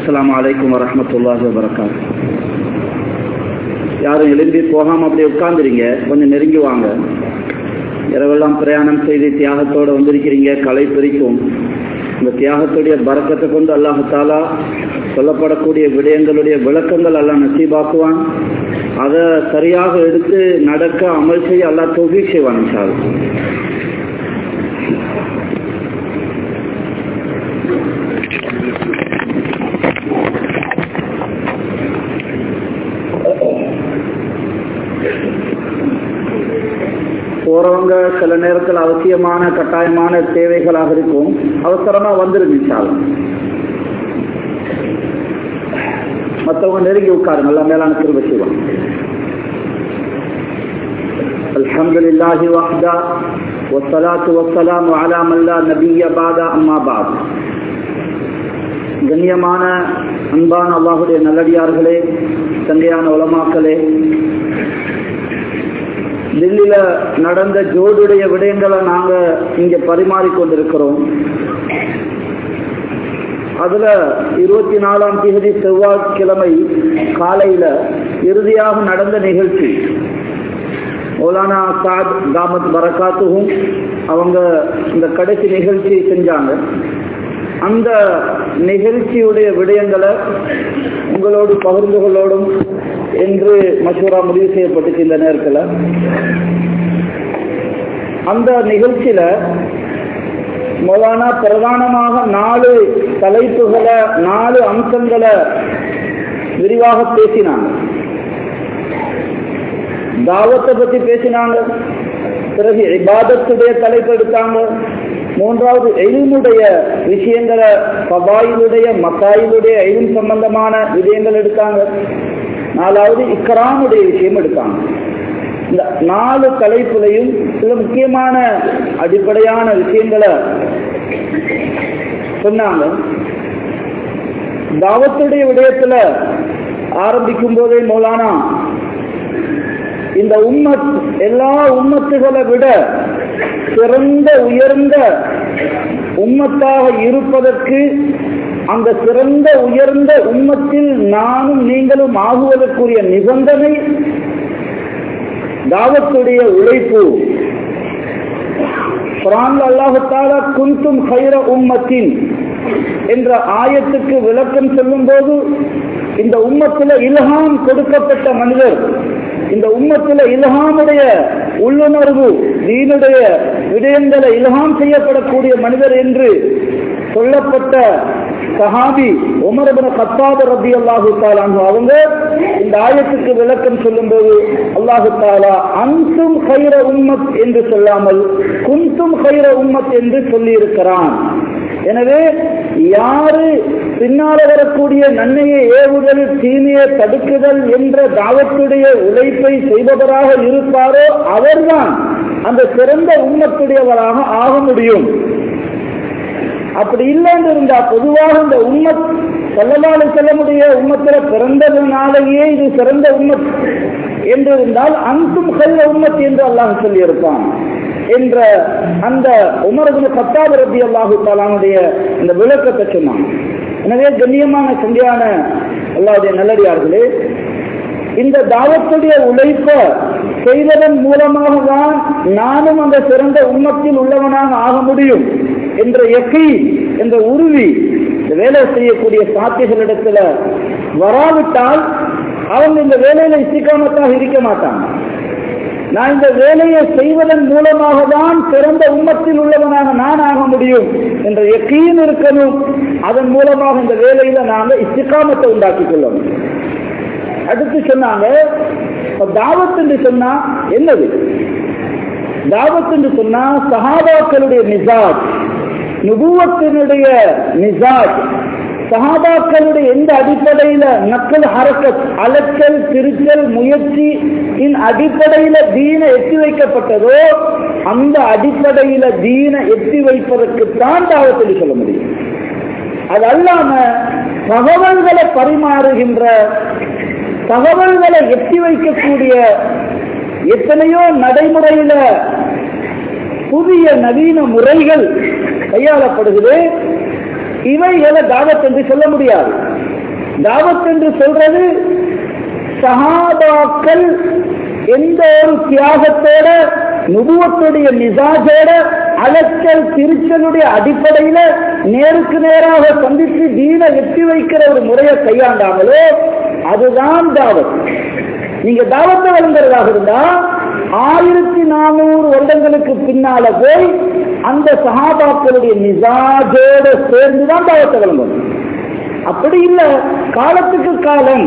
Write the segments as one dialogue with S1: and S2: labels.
S1: அஸ்லாம் வலைக்கம் வரமத்துல்லாஹி வபரகாத் யாரும் எழும்பி போகாம அப்படியே உட்கார்ந்துறீங்க கொஞ்சம் நெருங்கி வாங்க இரவெல்லாம் பிரயாணம் செய்து தியாகத்தோடு வந்திருக்கிறீங்க கலை பிரிக்கும் இந்த தியாகத்துடைய பறக்கத்தை கொண்டு அல்லாஹாலா சொல்லப்படக்கூடிய விடயங்களுடைய விளக்கங்கள் எல்லாம் நசீபாக்குவான் அதை சரியாக எடுத்து நடக்க அமல் செய்ய அல்லா தொகை செய்வான் சார் போறவங்க சில நேரத்தில் அவசியமான கட்டாயமான தேவைகளாக இருக்கும் அவசரமா வந்துருங்க சாலம் மற்றவங்க நெருங்கி உட்காரு நல்லா மேலான திரும்ப செய்வாங்க الحمد لله وحده والصلاة والسلام على من لا نبي بعد أما بعد கண்ணியமான அன்பான அல்லாஹுடைய நல்லடியார்களே தங்கையான உலமாக்களே டெல்லியில நடந்த ஜோடுடைய விடயங்களை நாங்க இங்க பரிமாறிக்கொண்டிருக்கிறோம் அதுல இருபத்தி நாலாம் தேதி செவ்வாய்க்கிழமை காலையில இறுதியாக நடந்த நிகழ்ச்சி மௌலானா சாத் தாமத் பரகாத்துவும் அவங்க இந்த கடைசி நிகழ்ச்சி செஞ்சாங்க அந்த நிகழ்ச்சியுடைய விடயங்களை உங்களோடு பகிர்ந்து கொள்ளோடும் என்று மசூரா முடிவு செய்யப்பட்டுச்சு இந்த நேரத்தில் அந்த நிகழ்ச்சியில மௌலானா பிரதானமாக நாலு தலைப்புகளை நாலு அம்சங்களை விரிவாக பேசினாங்க தாவத்தை பத்தி பேசினாங்க பிறகு இபாதத்துடைய தலைப்பு எடுத்தாங்க மூன்றாவது எயிலுடைய விஷயங்களை பபாயிலுடைய மக்காயிலுடைய எயிலும் சம்பந்தமான விஷயங்கள் எடுத்தாங்க நாலாவது இக்கராமுடைய விஷயம் எடுத்தாங்க இந்த நாலு தலைப்புலையும் சில முக்கியமான அடிப்படையான விஷயங்களை சொன்னாங்க தாவத்துடைய விடயத்துல ஆரம்பிக்கும் போதே மௌலானா இந்த உம்மத் எல்லா உம்மத்துகளை விட சிறந்த உயர்ந்த உம்மத்தாக இருப்பதற்கு அந்த சிறந்த உயர்ந்த உம்மத்தில் நானும் நீங்களும் ஆகுவதற்குரிய நிபந்தனை தாவத்துடைய உழைப்பு குரான் அல்லாஹால குந்தும் ஹைர உம்மத்தின் என்ற ஆயத்துக்கு விளக்கம் சொல்லும் போது இந்த உம்மத்தில் இல்ஹாம் கொடுக்கப்பட்ட மனிதர் இந்த உம்மத்தில் இல்ஹாமுடைய உள்ளுணர்வு தீனுடைய விடயங்களை இல்ஹாம் செய்யப்படக்கூடிய மனிதர் என்று சொல்லப்பட்ட சஹாபி உமரபன கத்தாப ரபி அல்லாஹு தாலான் அவங்க இந்த ஆயத்துக்கு விளக்கம் சொல்லும் போது அல்லாஹு தாலா அன்சும் ஹைர உம்மத் என்று சொல்லாமல் குந்தும் ஹைர உம்மத் என்று சொல்லி இருக்கிறான் எனவே யாரு பின்னால வரக்கூடிய நன்மையை ஏவுதல் தீமையை தடுக்குதல் என்ற தாவத்துடைய உழைப்பை செய்பவராக இருப்பாரோ அவர்தான் அந்த சிறந்த உண்மத்துடையவராக ஆக முடியும் அப்படி இல்லைன்னு இருந்தா பொதுவாக இந்த உம்மத் செல்லலாடு செல்லமுடைய உம்மத்துல பிறந்ததுனாலேயே இது சிறந்த உம்மத் என்று இருந்தால் அன்றும் கல்ல உம்மத் என்று அல்லாஹ் சொல்லியிருப்பான் என்ற அந்த உமரது கத்தாபு ரபி அல்லாஹு தாலானுடைய இந்த விளக்கத்தை சொன்னான் எனவே கண்ணியமான சந்தியான அல்லாவுடைய நல்லடியார்களே இந்த தாவத்துடைய உழைப்ப செய்வதன் மூலமாக தான் நானும் அந்த சிறந்த உண்மத்தில் உள்ளவனாக ஆக முடியும் என்ற எக்கை என்ற உறுதி இந்த வேலை செய்யக்கூடிய சாத்தியர்களிடத்துல வராவிட்டால் அவங்க இந்த வேலையில இசிக்காமத்தாக இருக்க மாட்டாங்க நான் இந்த வேலையை செய்வதன் மூலமாக தான் சிறந்த உண்மத்தில் உள்ளவனாக நான் ஆக முடியும் என்ற எக்கையும் இருக்கணும் அதன் மூலமாக இந்த வேலையில நாங்க இஸ்திகாமத்தை உண்டாக்கி கொள்ளணும் அடுத்து சொன்னாங்க தாவத் என்று சொன்னா என்னது தாவத் என்று சொன்னா சஹாபாக்களுடைய மிசாஜ் நுபுவத்தினுடைய மிசாஜ் சஹாபாக்களுடைய எந்த அடிப்படையில நக்கல் ஹரக்கத் அலச்சல் திருச்சல் முயற்சி இன் அடிப்படையில தீன எட்டி வைக்கப்பட்டதோ அந்த அடிப்படையில தீன எட்டி வைப்பதற்குத்தான் தாவத்தில் சொல்ல முடியும் அது அல்லாம தகவல்களை பரிமாறுகின்ற தகவல்களை எட்டி வைக்கக்கூடிய எத்தனையோ நடைமுறையில புதிய நவீன முறைகள் கையாளப்படுகிறது இவைகளை தாவத் என்று சொல்ல முடியாது தாவத் என்று சொல்றது சஹாபாக்கள் எந்த ஒரு தியாகத்தோட நுபுவத்துடைய மிசாஜோட அலச்சல் திருச்சலுடைய அடிப்படையில நேருக்கு நேராக சந்தித்து தீன எட்டி வைக்கிற ஒரு முறையை கையாண்டாங்களோ அதுதான் தாவத் நீங்க தாவத்தை வழங்குறதாக இருந்தா ஆயிரத்தி நானூறு வருடங்களுக்கு பின்னால போய் அந்த சஹாபாக்களுடைய மிசாஜோட சேர்ந்துதான் தாவத்தை வழங்கணும் அப்படி இல்லை காலத்துக்கு காலம்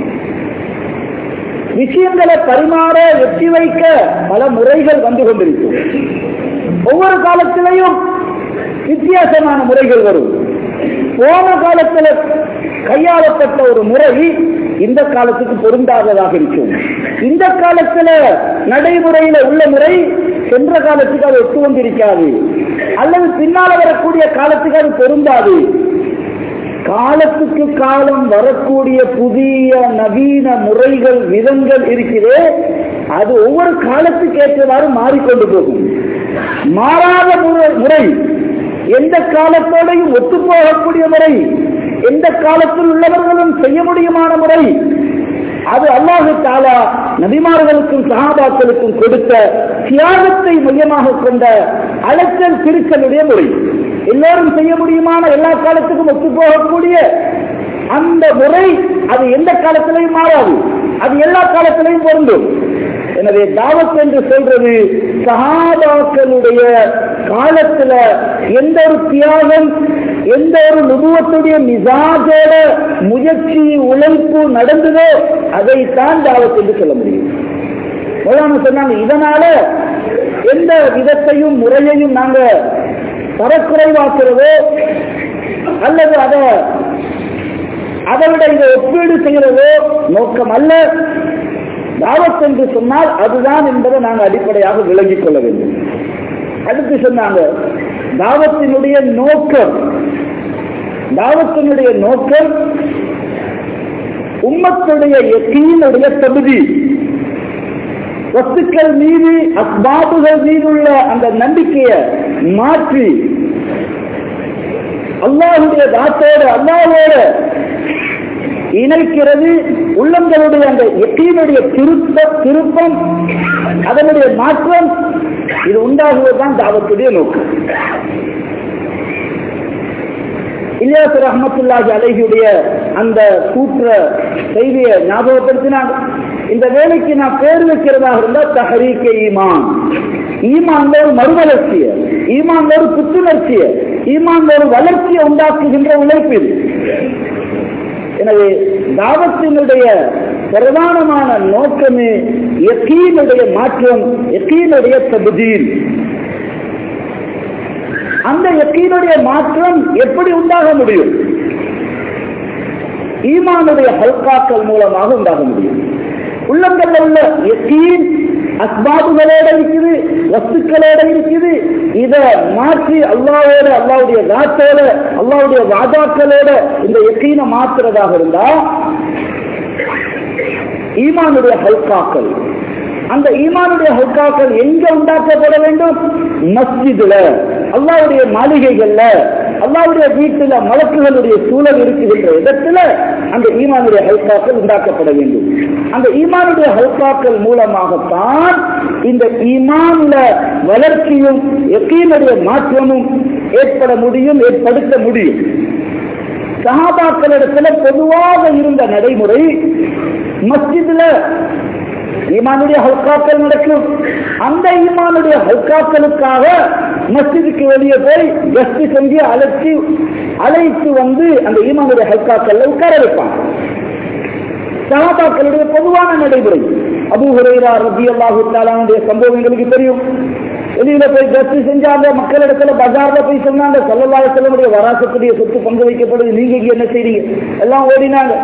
S1: விஷயங்களை பரிமாற வெற்றி வைக்க பல முறைகள் வந்து கொண்டிருக்கும் ஒவ்வொரு காலத்திலையும் வித்தியாசமான முறைகள் வரும் போன காலத்துல கையாளப்பட்ட ஒரு முறை இந்த காலத்துக்கு பொருந்தாததாக இருக்கும் இந்த காலத்துல நடைமுறையில உள்ள முறை சென்ற காலத்துக்கு அது ஒத்து வந்திருக்காது அல்லது பின்னால வரக்கூடிய காலத்துக்கு அது பொருந்தாது காலத்துக்கு காலம் வரக்கூடிய புதிய நவீன முறைகள் விதங்கள் இருக்கிறே அது ஒவ்வொரு காலத்துக்கு ஏற்றவாறு மாறிக்கொண்டு போகும் மாறாத முறை எந்த காலத்தோடையும் ஒத்துப்போகக்கூடிய முறை எந்த காலத்தில் உள்ளவர்களும் செய்ய முடியுமான முறை அது அல்லாஹு தாலா நபிமார்களுக்கும் சகாபாக்களுக்கும் கொடுத்த தியாகத்தை மையமாக கொண்ட அலச்சல் திருச்சலுடைய முறை எல்லோரும் செய்ய முடியுமான எல்லா காலத்துக்கும் ஒத்து போகக்கூடிய அந்த முறை அது எந்த காலத்திலையும் மாறாது அது எல்லா காலத்திலையும் பொருந்தும் எனவே தாவத் என்று சொல்றது சகாபாக்களுடைய காலத்துல எந்த ஒரு தியாகம் எந்த ஒரு நுபுவத்துடைய மிசாஜோட முயற்சி உழைப்பு நடந்ததோ அதைத்தான் தாவத் என்று சொல்ல முடியும் முதலாம சொன்னாங்க இதனால எந்த விதத்தையும் முறையையும் நாங்க தரக்குறைவாக்குறதோ அல்லது அதை அதை விட இதை ஒப்பீடு செய்கிறதோ நோக்கம் அல்ல தாவத் என்று சொன்னால் அதுதான் என்பதை நாங்கள் அடிப்படையாக விளங்கிக் கொள்ள வேண்டும் அடுத்து சொன்னாங்க தாவத்தினுடைய நோக்கம் தாவத்தினுடைய நோக்கம் உம்மத்துடைய எத்தீனுடைய தகுதி வஸ்துக்கள் மீது அஸ்பாபுகள் மீதுள்ள அந்த நம்பிக்கையை மாற்றி அல்லாஹுடைய தாத்தோடு அல்லாவோட இணைக்கிறது உள்ளங்களுடைய அந்த எத்தீனுடைய திருப்ப திருப்பம் அதனுடைய மாற்றம் இது உண்டாகுவதுதான் தாவத்துடைய நோக்கம் இலியாஸ் ரஹமத்துல்லாஹி அலைஹியுடைய அந்த கூற்ற செய்தியை ஞாபகப்படுத்தினாங்க இந்த வேலைக்கு நான் பேர் வைக்கிறதாக இருந்தா தஹரீக்க ஈமான் ஈமான் ஒரு மறுவளர்ச்சிய ஈமான் ஒரு புத்துணர்ச்சிய ஈமான் ஒரு வளர்ச்சியை உண்டாக்குகின்ற உழைப்பில் எனவே தாவத்தினுடைய பிரதானமான நோக்கமே எக்கீனுடைய மாற்றம் எக்கீனுடைய தகுதியில் அந்த எக்கீனுடைய மாற்றம் எப்படி உண்டாக முடியும் ஈமானுடைய ஹல்காக்கள் மூலமாக உண்டாக முடியும் உள்ளங்கள்ல உள்ள எக்கீன் அஸ்பாபுகளோட இருக்குது வஸ்துக்களோட இருக்குது இத மாற்றி அல்லாவோட அல்லாவுடைய தாத்தோட அல்லாவுடைய வாதாக்களோட இந்த எக்கீனை மாத்துறதாக இருந்தா ஈமானுடைய ஹல்காக்கள் அந்த ஈமானுடைய ஹல்காக்கள் எங்க உண்டாக்கப்பட வேண்டும் மஸ்ஜிதுல அல்லாவுடைய மாளிகைகள்ல அல்லாவுடைய வீட்டுல மலக்குகளுடைய சூழல் இருக்குகின்ற இடத்துல அந்த ஈமானுடைய ஹல்காக்கள் உண்டாக்கப்பட வேண்டும் அந்த ஈமானுடைய ஹல்காக்கள் மூலமாகத்தான் இந்த ஈமான்ல வளர்ச்சியும் எக்கீனுடைய மாற்றமும் ஏற்பட முடியும் ஏற்படுத்த முடியும் சகாபாக்களிடத்துல பொதுவாக இருந்த நடைமுறை மஸ்ஜிதுல ஈமானுடைய ஹல்காக்கள் நடக்கும் அந்த ஈமானுடைய ஹல்காக்களுக்காக மஸ்ஜிதுக்கு வெளியே போய் கஸ்ட் செஞ்சு அழைச்சி அழைத்து வந்து அந்த ஈமானுடைய ஹல்காக்கள்ல உட்கார வைப்பாங்க சகாபாக்களுடைய பொதுவான நடைமுறை அபு ஹுரைரா ரபி அல்லாஹு தாலானுடைய சம்பவம் எங்களுக்கு தெரியும் வெளியில போய் கஸ்ட் செஞ்சாங்க மக்களிடத்துல பஜார்ல போய் சொன்னாங்க சல்லல்லாஹு செல்லமுடைய வராசத்துடைய சொத்து பங்கு வைக்கப்படுது நீங்க இங்க என்ன செய்றீங்க எல்லாம் ஓடினாங்க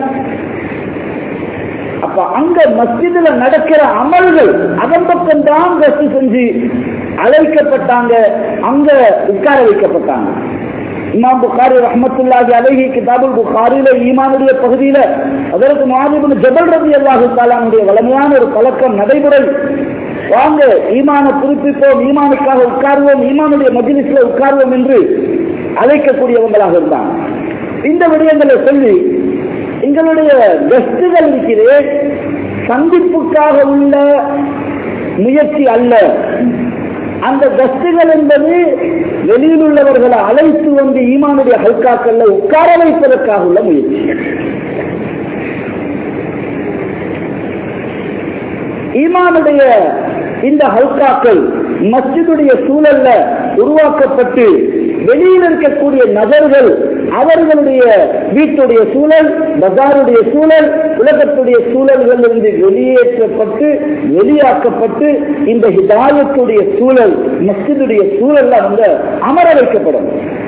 S1: அப்ப அங்க மஸ்ஜிதுல நடக்கிற அமல்கள் அதன் பக்கம் தான் கஸ்ட் செஞ்சு அழைக்கப்பட்டாங்க அங்க உட்கார வைக்கப்பட்டாங்க இமாம் புகாரி ரஹமத்துல்லாஹி அலைஹி கிதாபுல் புகாரில ஈமானுடைய பகுதியில அதற்கு மாதிபுன் ஜபல் ரபி அல்லாஹு தாலானுடைய வளமையான ஒரு பழக்கம் நடைமுறை வாங்க ஈமான புதுப்பிப்போம் ஈமானுக்காக உட்காருவோம் ஈமானுடைய மஜிலிஸ்ல உட்காருவோம் என்று அழைக்கக்கூடியவங்களாக இருந்தாங்க இந்த விடயங்களை சொல்லி எங்களுடைய கெஸ்டுகள் இருக்கிறே சந்திப்புக்காக உள்ள முயற்சி அல்ல அந்த கஸ்டுகள் என்பது வெளியில் உள்ளவர்களை அழைத்து வந்து ஈமானுடைய ஹல்காக்கல்ல உட்கார வைப்பதற்காக உள்ள முயற்சி ஈமானுடைய இந்த ஹல்காக்கள் மஸ்ஜிதுடைய சூழல்ல உருவாக்கப்பட்டு வெளியில் இருக்கக்கூடிய நபர்கள் அவர்களுடைய வீட்டுடைய சூழல் பஜாருடைய சூழல் உலகத்துடைய சூழல்கள் இருந்து வெளியேற்றப்பட்டு வெளியாக்கப்பட்டு இந்த ஹிதாயத்துடைய சூழல் மஸ்ஜிதுடைய சூழல்ல வந்து அமர வைக்கப்படும்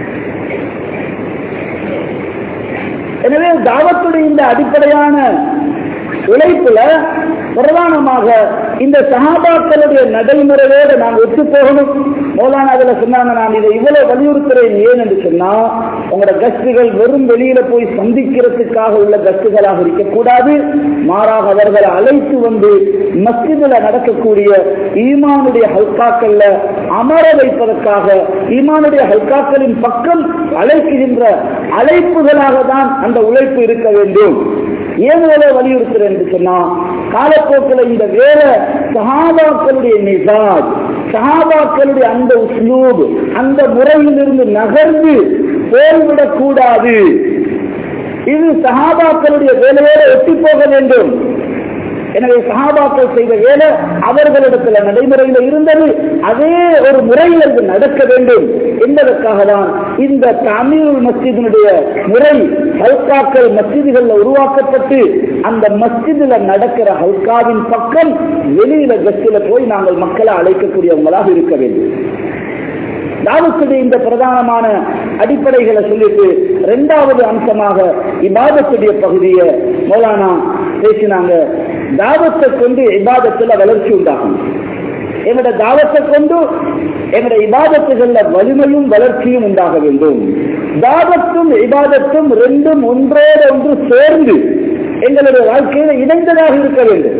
S1: எனவே தாவத்துடைய இந்த அடிப்படையான உழைப்புல பிரதானமாக இந்த சகாபாக்களுடைய நடைமுறையோடு நான் ஒத்து போகணும் மோலான அதுல சொன்னாங்க நான் இதை இவ்வளவு வலியுறுத்துறேன் ஏன் என்று சொன்னா உங்களோட கஸ்டுகள் வெறும் வெளியில போய் சந்திக்கிறதுக்காக உள்ள கஸ்டுகளாக இருக்கக்கூடாது மாறாக அவர்களை அழைத்து வந்து மஸ்ஜிதுல நடக்கக்கூடிய ஈமானுடைய ஹல்காக்கள்ல அமர வைப்பதற்காக ஈமானுடைய ஹல்காக்களின் பக்கம் அழைக்குகின்ற அழைப்புகளாக தான் அந்த உழைப்பு இருக்க வேண்டும் ஏன் வலியுறுத்துறேன் என்று சொன்னா காலப்போக்கில் இந்த வேற சஹாபாக்களுடைய நிசாஜ் சஹாபாக்களுடைய அந்த உஸ்லூப் அந்த முறையிலிருந்து நகர்ந்து போய்விடக் கூடாது இது சஹாபாக்களுடைய வேலையோடு ஒட்டி போக வேண்டும் எனவே சஹாபாக்கள் செய்த வேலை அவர்களிடத்துல நடைமுறையில் இருந்தது அதே ஒரு முறையில் அது நடக்க வேண்டும் என்பதற்காக தான் இந்த தமிழ் மஸ்ஜிதினுடைய முறை ஹல்காக்கள் மஸ்ஜிதுகள்ல உருவாக்கப்பட்டு அந்த மஸ்ஜிதுல நடக்கிற ஹல்காவின் பக்கம் வெளியில கஸ்டில போய் நாங்கள் மக்களை அழைக்கக்கூடியவங்களாக இருக்க வேண்டும் தாவத்துடைய இந்த பிரதானமான அடிப்படைகளை சொல்லிட்டு இரண்டாவது அம்சமாக இபாதத்துடைய பகுதியை மௌலானா பேசினாங்க தாவத்தை கொண்டு இபாதத்துல வளர்ச்சி உண்டாகும் எங்களோட தாவத்தை கொண்டு எங்களுடைய இபாதத்துகள்ல வலிமையும் வளர்ச்சியும் உண்டாக வேண்டும் தாவத்தும் இபாதத்தும் ரெண்டும் ஒன்றோடு ஒன்று சேர்ந்து எங்களுடைய வாழ்க்கையில இணைந்ததாக இருக்க வேண்டும்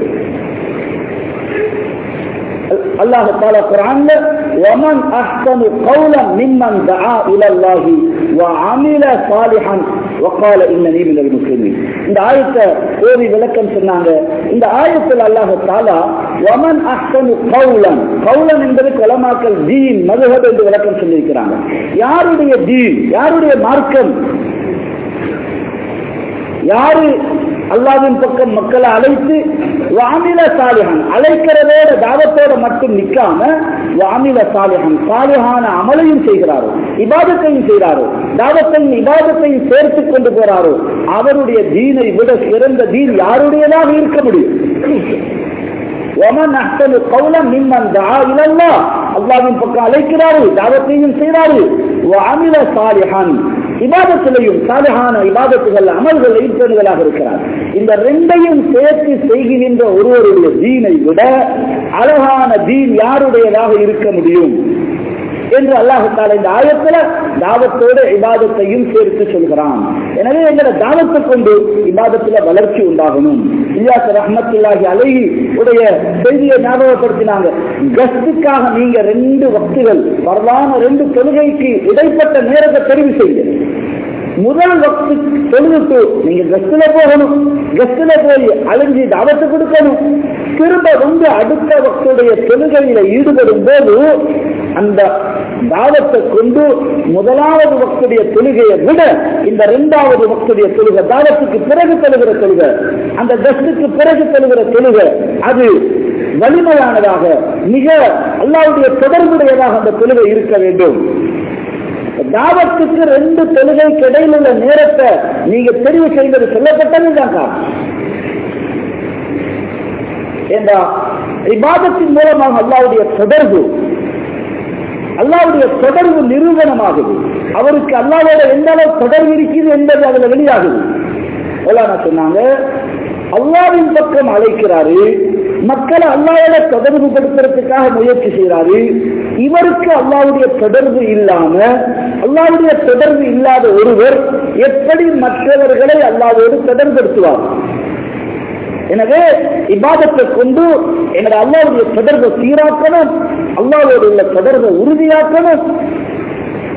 S1: அல்லாஹ் தாலா குரான்ல ومن احسن قولا ممن دعا الى الله وعمل صالحا وقال انني من المسلمين இந்த ஆயத்தை ஓதி விளக்கம் சொன்னாங்க இந்த ஆயத்தில் அல்லாஹ் தாலா ومن احسن قولا قولا என்பது கலமாக்கல் தீன் மதுஹப் என்று விளக்கம் சொல்லியிருக்கிறாங்க யாருடைய தீன் யாருடைய மார்க்கம் யாரு அல்லாவின் பக்கம் மக்களை அழைத்து வாமில சாலிஹன் அழைக்கிறதோட தாவத்தோட மட்டும் நிக்காம வாமில சாலிஹன் சாலிஹான அமலையும் செய்கிறாரோ இபாதத்தையும் செய்கிறாரோ தாவத்தையும் இபாதத்தையும் சேர்த்து கொண்டு போறாரோ அவருடைய தீனை விட சிறந்த தீன் யாருடையதாக இருக்க முடியும் அல்லாவின் பக்கம் அழைக்கிறாரு தாவத்தையும் செய்கிறாரு அமில சாலிஹான் இபாதத்திலையும் சாலிஹான இபாதத்துகள் அமல்கள் ஈடுபடுகளாக இருக்கிறார் இந்த ரெண்டையும் சேர்த்து செய்கின்ற ஒருவருடைய தீனை விட அழகான தீன் யாருடையதாக இருக்க முடியும் என்று அல்லாஹால இந்த ஆயத்துல தாவத்தோட இபாதத்தையும் சேர்த்து சொல்கிறான் எனவே எங்களை தாவத்தை கொண்டு இபாதத்துல வளர்ச்சி உண்டாகணும் இல்லாச ரஹமத்துல்லாஹி அழகி உடைய செய்தியை ஞாபகப்படுத்தினாங்க கஸ்டுக்காக நீங்க ரெண்டு வக்துகள் வரலான ரெண்டு தொழுகைக்கு இடைப்பட்ட நேரத்தை தெரிவு செய்யுங்க முதல் வக்து தொழுதுட்டு நீங்க கஸ்ட்ல போகணும் கஸ்ட்ல போய் அழிஞ்சு தாவத்தை கொடுக்கணும் திரும்ப வந்து அடுத்த வக்துடைய தொழுகையில ஈடுபடும் போது அந்த தாவத்தை கொண்டு முதலாவது வக்துடைய தொழுகையை விட இந்த இரண்டாவது வக்துடைய தொழுகை தாவத்துக்கு பிறகு தொழுகிற தொழுகை அந்த கஸ்டுக்கு பிறகு தொழுகிற தொழுகை அது வலிமையானதாக மிக அல்லாவுடைய தொடர்புடையதாக அந்த தொழுகை இருக்க வேண்டும் தாவத்துக்கு ரெண்டு தொழுகைக்கு இடையில் உள்ள நேரத்தை நீங்க தெரிவு செய்வது சொல்லப்பட்டதுதான் ஏண்டா இபாதத்தின் மூலமாக அல்லாவுடைய தொடர்பு அல்லாவுடைய தொடர்பு நிரூபணமாகுது அவருக்கு அல்லாவோட எந்த அளவு தொடர்பு இருக்குது என்பது அதுல வெளியாகுது சொன்னாங்க அல்லாவின் பக்கம் அழைக்கிறாரு மக்களை அல்லாவோட தொடர்பு படுத்துறதுக்காக முயற்சி செய்யறாரு இவருக்கு அல்லாவுடைய தொடர்பு இல்லாம அல்லாவுடைய தொடர்பு இல்லாத ஒருவர் எப்படி மற்றவர்களை அல்லாவோடு தொடர்படுத்துவார் எனவே இபாதத்தை கொண்டு என்னோட அல்லாவுடைய தொடர்பை சீராக்கணும் அல்லாவோடு உள்ள தொடர்பை உறுதியாக்கணும்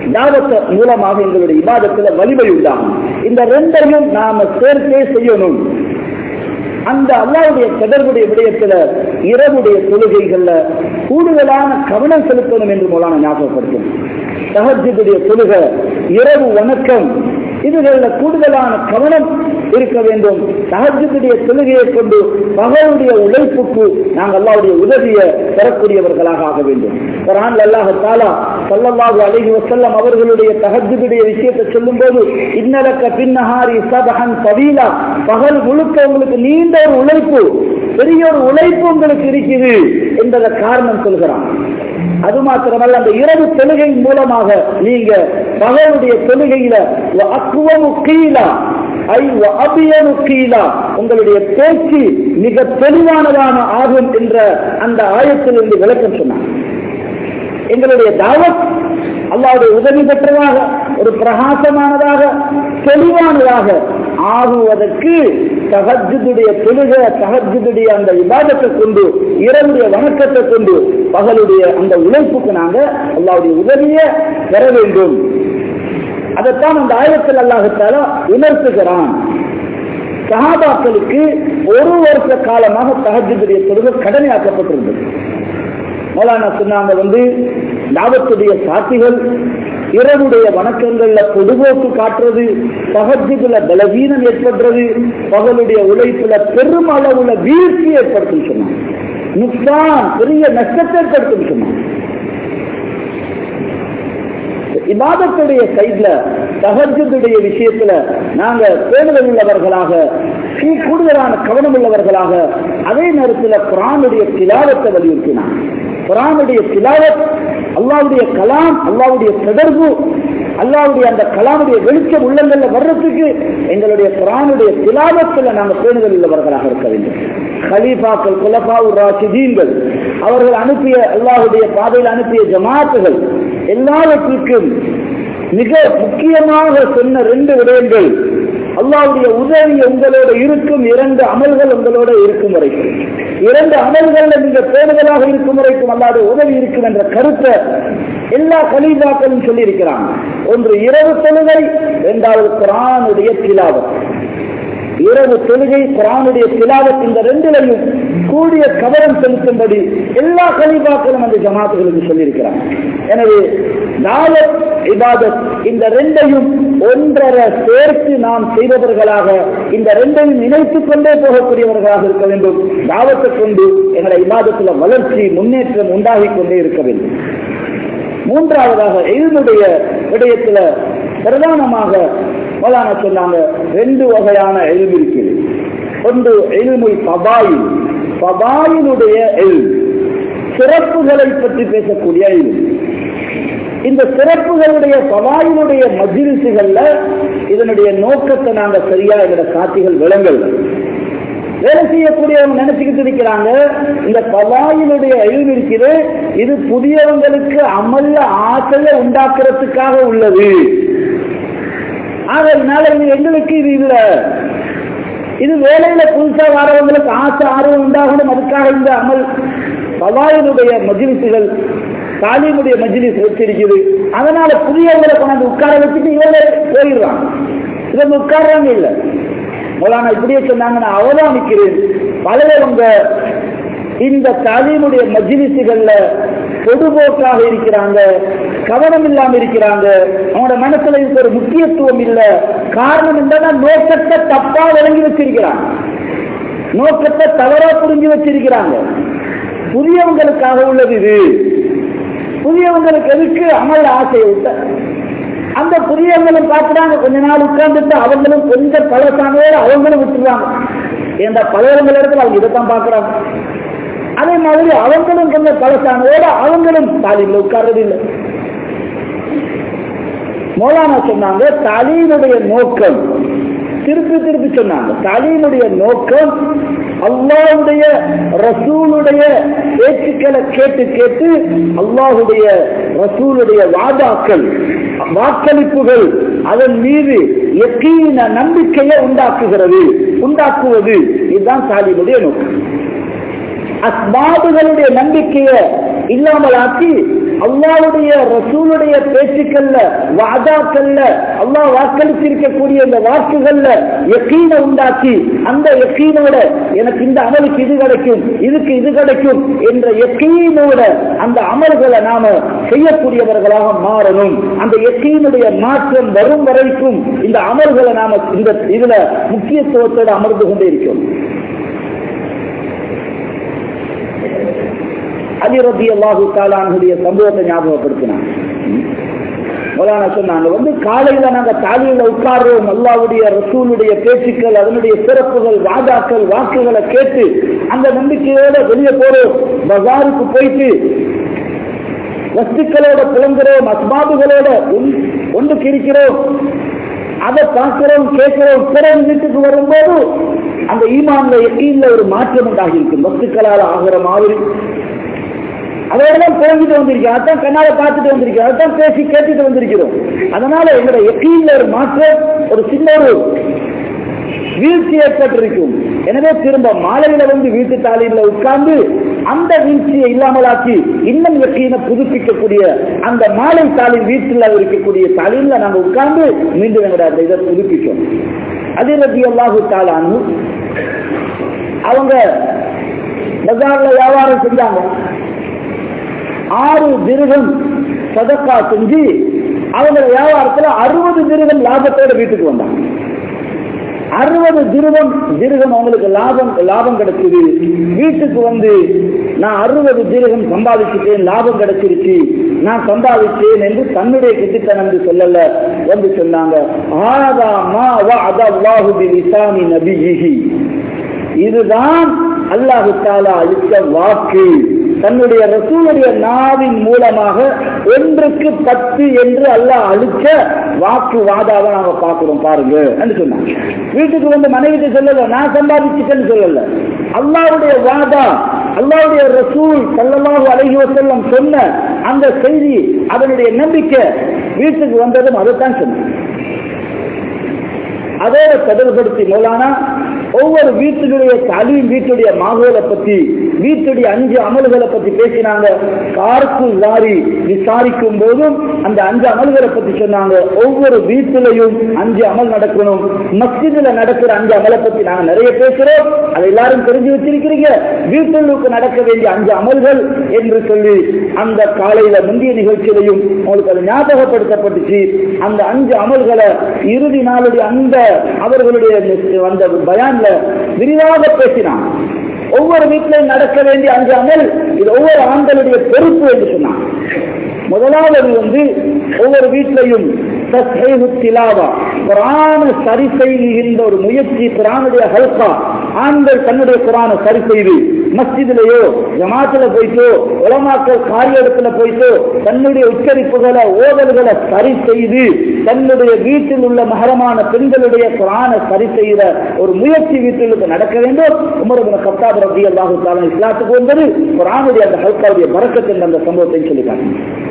S1: தாவத்த மூலமாக எங்களுடைய இபாதத்துல வலிமை உண்டாகும் இந்த ரெண்டையும் நாம சேர்த்தே செய்யணும் அந்த அல்லாவுடைய தொடர்புடைய விடயத்துல இரவுடைய தொழுகைகள்ல கூடுதலான கவனம் செலுத்தணும் என்று மூலான ஞாபகப்படுத்தும் தகஜுடைய தொழுகை இரவு வணக்கம் இதுகளில் கூடுதலான கவனம் இருக்க வேண்டும் தகஜுடைய தொழுகையை கொண்டு பகலுடைய உழைப்புக்கு நாங்கள் அல்லாவுடைய உதவியை பெறக்கூடியவர்களாக ஆக வேண்டும் குரான் அல்லாஹ் தாலா சல்லல்லாஹு அலைஹி வஸல்லம் அவர்களுடைய தஹஜ்ஜுடைய விஷயத்தை சொல்லும்போது இன்னலக்க பின்னஹாரி சபஹன் தவீலா பகல் முழுக்க உங்களுக்கு நீண்ட ஒரு உழைப்பு பெரிய ஒரு உழைப்பு உங்களுக்கு இருக்குது என்பத காரணம் சொல்கிறான் அது மாத்திரமல்ல அந்த இரவு தொழுகை மூலமாக நீங்க பகலுடைய தொழுகையில அக்குவமு கீழா ஐ அபியனு கீழா உங்களுடைய பேச்சு மிக தெளிவானதான ஆகும் என்ற அந்த ஆயத்திலிருந்து விளக்கம் சொன்னார் எங்களுடைய தாவத் அல்லாவுடைய உதவி பெற்றதாக ஒரு பிரகாசமானதாக தெளிவானதாக ஆகுவதற்கு தகஜுடைய தொழுக தகஜுடைய அந்த விவாதத்தை கொண்டு இரவுடைய வணக்கத்தை கொண்டு பகலுடைய அந்த உழைப்புக்கு நாங்க அல்லாவுடைய உதவியை பெற வேண்டும் அதைத்தான் அந்த ஆயத்தில் அல்லாஹத்தால உணர்த்துகிறான் சகாபாக்களுக்கு ஒரு வருஷ காலமாக தகஜுடைய தொழுகை கடமையாக்கப்பட்டிருந்தது மௌலானா சொன்னாங்க வந்து லாபத்துடைய சாட்சிகள் இரவுடைய வணக்கங்கள்ல பொதுபோக்கு காட்டுறது பகஜுல பலவீனம் ஏற்படுறது பகலுடைய உழைப்புல பெரும் அளவுல வீழ்ச்சி ஏற்படுத்தும் சொன்னாங்க நுக்சான் பெரிய நஷ்டத்தை ஏற்படுத்தும் சொன்னாங்க இபாதத்துடைய சைட்ல தகஜத்துடைய விஷயத்துல நாங்க பேணுதல் உள்ளவர்களாக கூடுதலான கவனம் உள்ளவர்களாக அதே நேரத்தில் குரானுடைய திலாவத்தை வலியுறுத்தினான் குரானுடைய திலாவத் அல்லாவுடைய கலாம் அல்லாவுடைய தொடர்பு அல்லாவுடைய அந்த கலாமுடைய வெளிச்சம் உள்ளங்கள்ல வர்றதுக்கு எங்களுடைய குரானுடைய திலாவத்துல நாங்க பேணுதல் உள்ளவர்களாக இருக்க வேண்டும் ஹலீஃபாக்கள் குலபாவு ராசிதீன்கள் அவர்கள் அனுப்பிய அல்லாஹுடைய பாதையில் அனுப்பிய ஜமாத்துகள் எல்லாவற்றுக்கும் மிக முக்கியமாக சொன்ன ரெண்டு விடயங்கள் அல்லாவுடைய உதவி உங்களோட இருக்கும் இரண்டு அமல்கள் உங்களோட இருக்கும் வரைக்கும் இரண்டு அமல்கள்ல நீங்க பேணுதலாக இருக்கும் வரைக்கும் அல்லாத உதவி இருக்கும் என்ற கருத்தை எல்லா கலீபாக்களும் சொல்லி இருக்கிறாங்க ஒன்று இரவு தொழுகை இரண்டாவது குரானுடைய திலாவத் இரவு தொழுகை குரானுடைய திலாவத் இந்த ரெண்டிலையும் கூடிய கவனம் செலுத்தும்படி எல்லா கலிபாக்களும் அந்த ஜமாத்துகளுக்கு சொல்லியிருக்கிறாங்க எனவே நாலத் இபாதத் இந்த ரெண்டையும் ஒன்றரை சேர்த்து நாம் செய்தவர்களாக இந்த ரெண்டையும் இணைத்துக் கொண்டே போகக்கூடியவர்களாக இருக்க வேண்டும் தாவத்தை கொண்டு எங்களை இபாதத்தில் வளர்ச்சி முன்னேற்றம் உண்டாகி கொண்டே இருக்க வேண்டும் மூன்றாவதாக எழுதுடைய விடயத்துல பிரதானமாக மௌலானா சொன்னாங்க ரெண்டு வகையான எழுது இருக்குது ஒன்று எழுமை பபாயில் பபாயினுடைய எழு சிறப்புகளை பற்றி பேசக்கூடிய எழு இந்த சிறப்புகளுடைய பவாயினுடைய மஜிலிசுகள்ல இதனுடைய நோக்கத்தை நாங்க சரியா எங்களோட காட்சிகள் விளங்கல் வேலை செய்யக்கூடியவங்க நினைச்சுக்கிட்டு இருக்கிறாங்க இந்த பவாயினுடைய எழுவு இருக்குது இது புதியவங்களுக்கு அமல்ல ஆசையை உண்டாக்குறதுக்காக உள்ளது ஆகையினால இது எங்களுக்கு இது இல்ல இது வேலையில புதுசா வரவங்களுக்கு ஆசை ஆர்வம் உண்டாகணும் அதுக்காக இந்த அமல் பவாயினுடைய மஜிலிசுகள் தாலீமுடைய மஜிலிஸ் வச்சிருக்குது அதனால புதியவங்களை கொண்டாந்து உட்கார வச்சுட்டு இவங்க போயிடுறாங்க இவங்க உட்கார்றாங்க இல்லை மௌலானா இப்படியே சொன்னாங்க நான் அவதானிக்கிறேன் பலரவங்க இந்த தாலீமுடைய மஜிலிசுகள்ல பொதுபோக்காக இருக்கிறாங்க கவனம் இல்லாம இருக்கிறாங்க அவனோட மனசுல இதுக்கு ஒரு முக்கியத்துவம் இல்ல காரணம் என்னன்னா நோக்கத்தை தப்பா விளங்கி வச்சிருக்கிறாங்க நோக்கத்தை தவறா புரிஞ்சு வச்சிருக்கிறாங்க புதியவங்களுக்காக உள்ளது இது புதியவங்களுக்கு எதுக்கு அமல் ஆசையை விட்ட அந்த புதியவங்களும் பார்க்கிறாங்க கொஞ்ச நாள் உட்கார்ந்துட்டு அவங்களும் கொஞ்சம் பழசானதோடு அவங்களும் விட்டுருவாங்க ஏன்னா பழையவங்க இடத்துல அவங்க இதைத்தான் பார்க்கறாங்க அதே மாதிரி அவங்களும் கொஞ்சம் பழசானதோடு அவங்களும் தாலியில் உட்கார்றது இல்லை மௌலானா சொன்னாங்க தாலியினுடைய நோக்கம் திருப்பி திருப்பி சொன்னாங்க தாலியினுடைய நோக்கம் அல்லாவுடைய ரசூலுடைய பேச்சுக்களை கேட்டு கேட்டு அல்லாஹுடைய ரசூலுடைய வாதாக்கள் வாக்களிப்புகள் அதன் மீது எக்கீன நம்பிக்கையை உண்டாக்குகிறது உண்டாக்குவது இதுதான் தாலிபுடைய நோக்கம் அஸ்பாபுகளுடைய நம்பிக்கையை இல்லாமல் ஆக்கி அல்லாவுடைய ரசூலுடைய பேச்சுக்கள்ல வாதாக்கள்ல அல்லாஹ் வாக்களித்திருக்கக்கூடிய இந்த வாக்குகள்ல யக்கீன உண்டாக்கி அந்த யக்கீனோட எனக்கு இந்த அமலுக்கு இது கிடைக்கும் இதுக்கு இது கிடைக்கும் என்ற யக்கீனோட அந்த அமல்களை நாம செய்யக்கூடியவர்களாக மாறணும் அந்த யக்கீனுடைய மாற்றம் வரும் வரைக்கும் இந்த அமல்களை நாம இந்த இதுல முக்கியத்துவத்தோடு அமர்ந்து கொண்டே இருக்கிறோம் அலி ரபி அல்லாஹு தாலானுடைய சம்பவத்தை ஞாபகப்படுத்தினான் மௌலானா சொன்னாங்க வந்து காலையில நாங்க தாலியில உட்கார்றோம் அல்லாவுடைய ரசூலுடைய பேச்சுக்கள் அதனுடைய சிறப்புகள் வாதாக்கள் வாக்குகளை கேட்டு அந்த நம்பிக்கையோட வெளியே போறோம் பஜாருக்கு போயிட்டு வஸ்துக்களோட புலங்குறோம் அஸ்பாபுகளோட ஒன்றுக்கு இருக்கிறோம் அதை பார்க்கிறோம் கேட்கிறோம் பிறகு வீட்டுக்கு வரும்போது அந்த ஈமான்ல எக்கீன்ல ஒரு மாற்றம் உண்டாகி இருக்கும் வஸ்துக்களால் ஆகிற மாதிரி அதோடதான் போய்கிட்டு வந்திருக்கோம் அதான் கண்ணால பார்த்துட்டு வந்திருக்கோம் அதான் பேசி கேட்டுட்டு வந்திருக்கிறோம் அதனால எங்களோட எக்கீன்ல ஒரு மாற்றம் ஒரு சின்ன ஒரு வீழ்ச்சி ஏற்பட்டிருக்கும் எனவே திரும்ப மாலையில வந்து வீட்டு தாலியில உட்கார்ந்து அந்த வீழ்ச்சியை இல்லாமலாக்கி இன்னும் எக்கீன புதுப்பிக்கக்கூடிய அந்த மாலை தாலின் வீட்டில் இருக்கக்கூடிய தாலியில நாங்க உட்கார்ந்து மீண்டும் எங்களோட இதை புதுப்பிக்கும் அதே ரத்தி அல்லாஹு தாலான்னு அவங்க பஜார்ல வியாபாரம் செஞ்சாங்க ஆறு திருகம் சதக்கா செஞ்சு அவங்க வியாபாரத்துல அறுபது திருகம் லாபத்தோட வீட்டுக்கு வந்தாங்க அறுபது திருகம் திருகம் அவங்களுக்கு லாபம் லாபம் கிடைச்சது வீட்டுக்கு வந்து நான் அறுபது திருகம் சம்பாதிச்சுட்டேன் லாபம் கிடைச்சிருச்சு நான் சம்பாதிச்சேன் என்று தன்னுடைய கிட்டித்தனம் என்று சொல்லல வந்து சொன்னாங்க ஆதா மா வஅதல்லாஹு பிலிசானி நபியிஹி இதுதான் அல்லாஹு தாலா அளித்த வாக்கு தன்னுடைய ரசூலுடைய நாவின் மூலமாக ஒன்றுக்கு பத்து என்று அல்லாஹ் அளிச்ச வாக்கு வாதாவை நாம பார்க்கிறோம் பாருங்க என்று சொன்னாங்க வீட்டுக்கு வந்து மனைவிட்டு சொல்லல நான் சம்பாதிச்சுட்டேன்னு சொல்லல அல்லாவுடைய வாதா அல்லாவுடைய ரசூல் சல்லல்லாஹு அலைஹி வஸல்லம் சொன்ன அந்த செய்தி அதனுடைய நம்பிக்கை வீட்டுக்கு வந்ததும் அதைத்தான் சொன்னேன் அதோட தொடர்படுத்தி மௌலானா ஒவ்வொரு வீட்டுடைய தலியும் வீட்டுடைய மாகோலை பத்தி வீட்டுடைய அஞ்சு அமல்களை பத்தி பேசினாங்க கார்க்கு லாரி விசாரிக்கும் போதும் அந்த அஞ்சு அமல்களை பத்தி சொன்னாங்க ஒவ்வொரு வீட்டிலையும் அஞ்சு அமல் நடக்கணும் மஸ்ஜிதுல நடக்கிற அஞ்சு அமலை பத்தி நாங்க நிறைய பேசுறோம் அதை எல்லாரும் தெரிஞ்சு வச்சிருக்கிறீங்க வீட்டுக்கு நடக்க வேண்டிய அஞ்சு அமல்கள் என்று சொல்லி அந்த காலையில முந்தைய நிகழ்ச்சியிலையும் உங்களுக்கு அது ஞாபகப்படுத்தப்பட்டுச்சு அந்த அஞ்சு அமல்களை இறுதி நாளுடைய அந்த அவர்களுடைய அந்த பயான்ல விரிவாக பேசினான் ஒவ்வொரு வீட்டிலையும் நடக்க வேண்டிய அஞ்சு அமல் இது ஒவ்வொரு ஆண்களுடைய பொறுப்பு என்று சொன்னான் முதலாவது வந்து ஒவ்வொரு வீட்டிலையும் திலாவா குரான சரி செய்கின்ற ஒரு முயற்சி குரானுடைய ஹல்கா ஆண்கள் தன்னுடைய குரான சரி செய்து மஸ்ஜிதிலேயோ ஜமாத்துல போயிட்டோ உலமாக்கள் காரியத்துல போயிட்டோ தன்னுடைய உச்சரிப்புகளை ஓதல்களை சரி செய்து தன்னுடைய வீட்டில் உள்ள மகரமான பெண்களுடைய குரான சரி செய்த ஒரு முயற்சி வீட்டிலுக்கு நடக்க வேண்டும் உமரபுன கத்தாப் ரபி அல்லாஹு தாலா இஸ்லாத்துக்கு வந்தது குரானுடைய அந்த ஹல்காவுடைய பறக்கத்தின் அந்த சம்பவத்தை சொல்லிட்டாங்க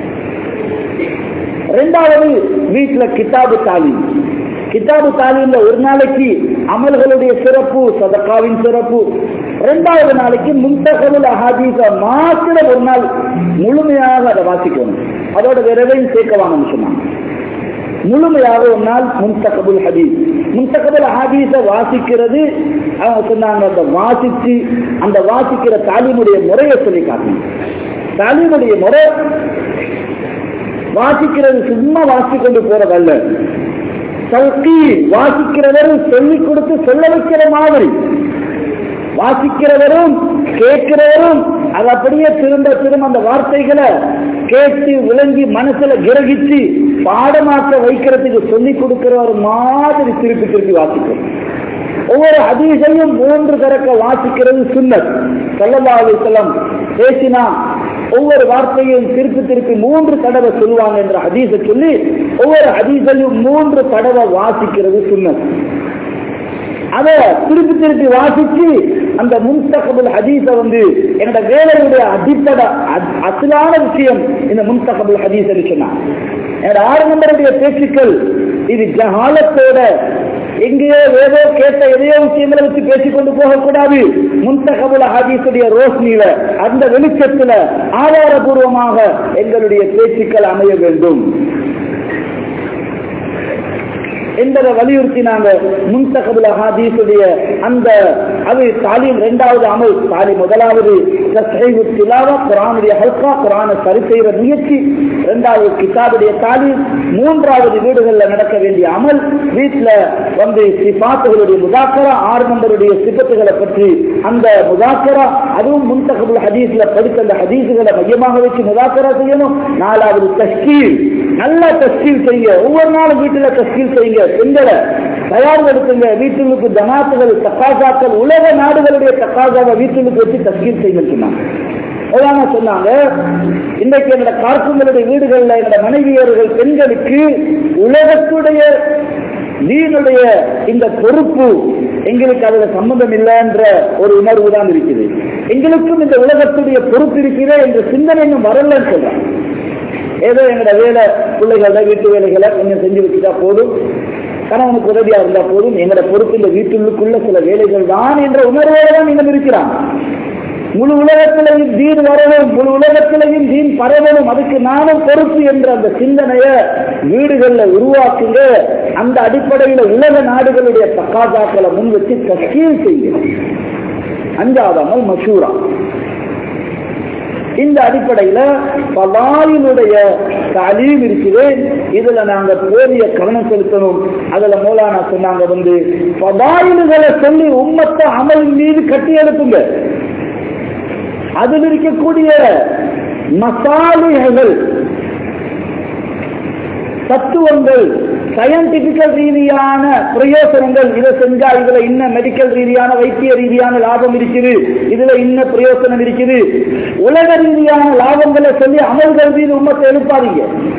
S1: ரெண்டாவது வீட்டுல கிதாபு தாலீம் கிதாபு தாலீம்ல ஒரு நாளைக்கு அமல்களுடைய சிறப்பு சதக்காவின் சிறப்பு ரெண்டாவது நாளைக்கு முன்தகவல் அஹாதீச மாத்திர ஒரு நாள் முழுமையாக அதை வாசிக்கணும் அதோட வேற எதையும் சேர்க்கவாங்கன்னு சொன்னாங்க முழுமையாக ஒரு நாள் முன்தகபுல் ஹதீஸ் முன்தகபுல் ஹதீஸ வாசிக்கிறது அவங்க சொன்னாங்க அந்த வாசிச்சு அந்த வாசிக்கிற தாலிமுடைய முறையை சொல்லி காட்டணும் தாலிமுடைய முறை வாசிக்கிறது சும்மா வாசி கொண்டு போறதல்ல சல்கி வாசிக்கிறவரும் சொல்லிக் கொடுத்து சொல்ல வைக்கிற மாதிரி வாசிக்கிறவரும் கேட்கிறவரும் அது அப்படியே திரும்ப திரும்ப அந்த வார்த்தைகளை கேட்டு விளங்கி மனசுல கிரகிச்சு பாடமாக்க வைக்கிறதுக்கு சொல்லிக் கொடுக்கிற ஒரு மாதிரி திருப்பி திருப்பி வாசிக்கிறோம் ஒவ்வொரு அதிசையும் மூன்று தரக்க வாசிக்கிறது சுண்ணத் சல்லல்லா அலிசல்லம் பேசினா ஒவ்வொரு வார்த்தையும் திருப்பி திருப்பி மூன்று தடவை சொல்லுவாங்க என்ற ஹதீஸை சொல்லி ஒவ்வொரு ஹதீஸையும் மூன்று தடவை வாசிக்கிறது சுண்ணத் அத திருப்பி திருப்பி வாசிச்சு அந்த முன்தகபுல் ஹதீஸ வந்து என்னோட வேலையுடைய அடிப்படை அசலான விஷயம் இந்த முன்தகபுல் ஹதீஸ் சொன்னான் என்னோட ஆறு நம்பருடைய பேச்சுக்கள் இது ஜஹாலத்தோட எங்கேயோ ஏதோ கேட்ட எதையோ விஷயங்களை வச்சு பேசிக்கொண்டு போகக்கூடாது முன்தகபுல ஹதீஸுடைய ரோஷ்னியில அந்த வெளிச்சத்துல ஆதாரபூர்வமாக எங்களுடைய பேச்சுக்கள் அமைய வேண்டும் என்பதை வலியுறுத்தினாங்க முன்தகபுல் ஹாதீஸுடைய அந்த அது தாலீம் இரண்டாவது அமல் தாலி முதலாவது தஸ்ஹீஹு திலாவா குரானுடைய ஹல்கா குரானை சரி செய்கிற முயற்சி இரண்டாவது கிதாபுடைய தாலீம் மூன்றாவது வீடுகளில் நடக்க வேண்டிய அமல் வீட்டில் வந்து சிபாத்துகளுடைய முதாக்கரா ஆறு நம்பருடைய சிபத்துகளை பற்றி அந்த முதாக்கரா அதுவும் முன்தகபுல் ஹதீஸ்ல படித்த அந்த ஹதீஸுகளை மையமாக வச்சு முதாக்கரா செய்யணும் நாலாவது தஸ்கீல் நல்லா தஸ்கீல் செய்யுங்க ஒவ்வொரு நாளும் வீட்டுல தஸ்கீல் செய்யுங்க பெண்களை தயார்படுத்துங்க வீட்டுக்கு ஜமாத்துகள் தக்காசாக்கள் உலக நாடுகளுடைய தக்காசாவை வீட்டுக்கு வச்சு தஸ்கீல் செய்யுங்க சொன்னாங்க அதான் சொன்னாங்க இன்றைக்கு என்னோட கார்க்குங்களுடைய வீடுகளில் என்னோட மனைவியர்கள் பெண்களுக்கு உலகத்துடைய நீனுடைய இந்த பொறுப்பு எங்களுக்கு அதுல சம்பந்தம் இல்லைன்ற ஒரு உணர்வு தான் இருக்குது எங்களுக்கும் இந்த உலகத்துடைய பொறுப்பு இருக்கிற என்ற சிந்தனை இன்னும் வரலன்னு சொல்றாங்க ஏதோ எங்களோட வேலை பிள்ளைகள வீட்டு வேலைகளை கொஞ்சம் செஞ்சு வச்சுட்டா போதும் கணவனுக்கு உதவியா இருந்தா போதும் எங்களோட பொறுப்பு இந்த வீட்டுக்குள்ள சில வேலைகள் தான் என்ற உணர்வோடு தான் இன்னும் இருக்கிறான் முழு உலகத்திலையும் தீன் வரணும் முழு உலகத்திலையும் தீன் பரவணும் அதுக்கு நானும் பொறுப்பு என்ற அந்த சிந்தனைய வீடுகள்ல உருவாக்குங்க அந்த அடிப்படையில உலக நாடுகளுடைய தக்காதாக்களை முன் வச்சு தஸ்கீல் செய்யுங்க அஞ்சாவது அமல் மஷூரா இந்த அடிப்படையில பலாயினுடைய தாலீம் இருக்குது இதுல நாங்க போதிய கவனம் செலுத்தணும் அதுல மூலானா சொன்னாங்க வந்து பதாயில்களை சொல்லி உம்மத்தை அமல் மீது கட்டி எழுப்புங்க அதில் இருக்கக்கூடிய மசாலிகள் தத்துவங்கள் சயின்டிபிக்கல் ரீதியான பிரயோசனங்கள் இதை செஞ்சா இதுல இன்ன மெடிக்கல் ரீதியான வைத்திய ரீதியான லாபம் இருக்குது இதுல இன்ன பிரயோசனம் இருக்குது உலக ரீதியான லாபங்களை சொல்லி அமல்கள் மீது உம்மத்தை எழுப்பாதீங்க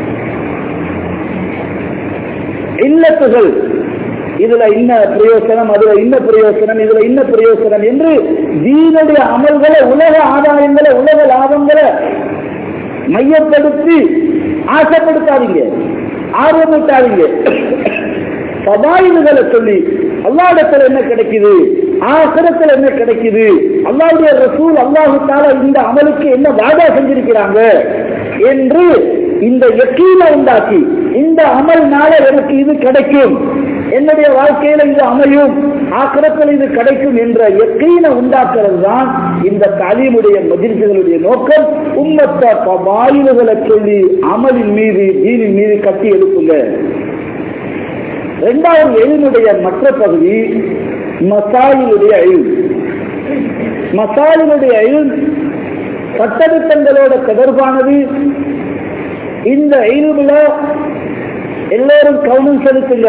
S1: இல்லத்துகள் இதுல இன்ன பிரயோசனம் அதுல இன்ன பிரயோசனம் இதுல இன்ன பிரயோசனம் என்று தீனுடைய அமல்களை உலக ஆதாயங்களை உலக லாபங்களை மையப்படுத்தி ஆசைப்படுத்தாதீங்க ஆர்வமூட்டாதீங்க பதாயில்களை சொல்லி அல்லாடத்துல என்ன கிடைக்குது ஆசிரத்தில் என்ன கிடைக்குது அல்லாவுடைய ரசூல் அல்லாஹுத்தால இந்த அமலுக்கு என்ன வாதா செஞ்சிருக்கிறாங்க என்று இந்த எக்கீனை உண்டாக்கி இந்த அமல்னால எனக்கு இது கிடைக்கும் என்னுடைய வாழ்க்கையில இது அமையும் ஆக்கிரத்தில் இது கிடைக்கும் என்ற எக்கீனை உண்டாக்குறது தான் இந்த தாலீமுடைய மதிர்ச்சிகளுடைய நோக்கம் உம்மத்த வாயில்களை சொல்லி அமலின் மீது தீனின் மீது கட்டி எழுப்புங்க இரண்டாவது எழுனுடைய மற்ற பகுதி மசாயிலுடைய அழிவு மசாயிலுடைய அழிவு சட்டத்திட்டங்களோட தொடர்பானது இந்த அழிவுல எல்லோரும் கவனம் செலுத்துங்க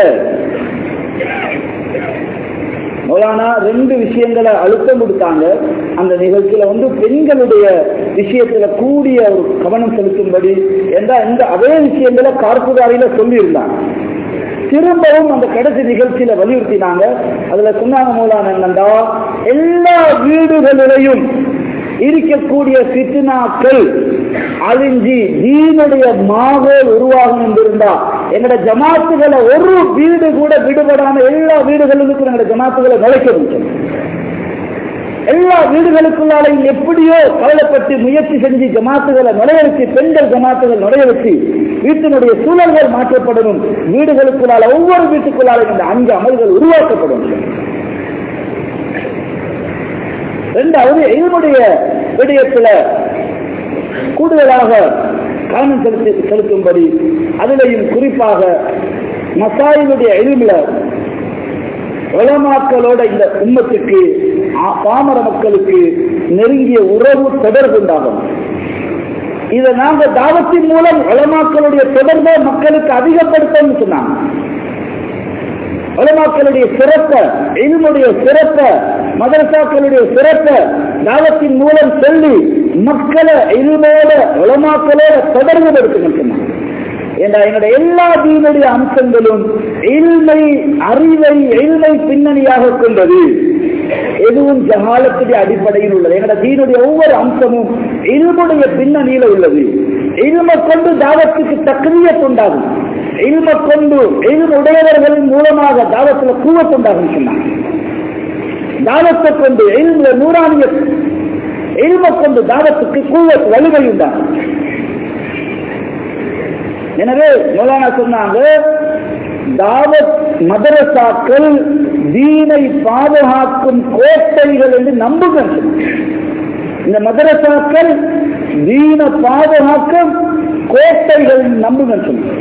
S1: மௌலானா ரெண்டு விஷயங்களை அழுத்தம் கொடுத்தாங்க அந்த நிகழ்ச்சியில வந்து பெண்களுடைய விஷயத்துல கூடிய ஒரு கவனம் செலுத்தும்படி என்றா இந்த அதே விஷயங்களை கார்புதாரியில சொல்லியிருந்தாங்க திரும்பவும் அந்த கடைசி நிகழ்ச்சியில வலியுறுத்தினாங்க அதுல சொன்னாங்க மூலான என்னண்டா எல்லா வீடுகளிலையும் இருக்கக்கூடிய சித்துனாக்கள் அழிஞ்சி தீனுடைய மாவோல் உருவாகும் என்றிருந்தா எங்கட ஜமாத்துகளை ஒரு வீடு கூட விடுபடாம எல்லா வீடுகளுக்கும் எங்கட ஜமாத்துகளை நுழைக்க முடியும் எல்லா வீடுகளுக்குள்ளாலையும் எப்படியோ கவலைப்பட்டு முயற்சி செஞ்சு ஜமாத்துகளை நுழைய வச்சு பெண்கள் ஜமாத்துகள் நுழைய வச்சு வீட்டினுடைய சூழல்கள் மாற்றப்படணும் வீடுகளுக்குள்ளால ஒவ்வொரு வீட்டுக்குள்ளாலையும் இந்த அஞ்சு அமல்கள் உருவாக்கப்படும் இரண்டாவது என்னுடைய விடயத்துல கூடுதலாக கவனம் செலுத்தி செலுத்தும்படி அதிலையும் குறிப்பாக மசாயினுடைய எளிமில உலமாக்களோட இந்த உம்மத்துக்கு பாமர மக்களுக்கு நெருங்கிய உறவு தொடர்பு உண்டாகும் இதை நாங்க தாவத்தின் மூலம் உலமாக்களுடைய தொடர்பை மக்களுக்கு அதிகப்படுத்தணும்னு சொன்னாங்க உலமாக்களுடைய சிறப்பை இல்முடைய சிறப்பை மதரசாக்களுடைய சிறப்பை தாவத்தின் மூலம் சொல்லி மக்களை இல்மோட உலமாக்களோட தொடர்பு படுத்துங்க ஏண்டா என்னுடைய எல்லா தீனுடைய அம்சங்களும் இல்மை அறிவை இல்மை பின்னணியாக கொண்டது எதுவும் ஜகாலத்துடைய அடிப்படையில் உள்ளது எங்களோட தீனுடைய ஒவ்வொரு அம்சமும் இல்முடைய பின்னணியில உள்ளது இல்மை கொண்டு தாவத்துக்கு தக்கரியத் உண்டாகும் இல்ம கொண்டு இல்ம உடையவர்களின் மூலமாக தாவத்துல கூவத்துண்டாகும் சொன்னாங்க தாவத்தை கொண்டு இல்ம நூறானிய இல்ம கொண்டு தாவத்துக்கு கூவத் வலிமை உண்டாகும் எனவே மௌலானா சொன்னாங்க தாவத் மதரசாக்கள் தீனை பாதுகாக்கும் கோட்டைகள் என்று நம்புங்கள் இந்த மதரசாக்கள் தீன பாதுகாக்கும் கோட்டைகள் நம்புங்கள் சொன்னாங்க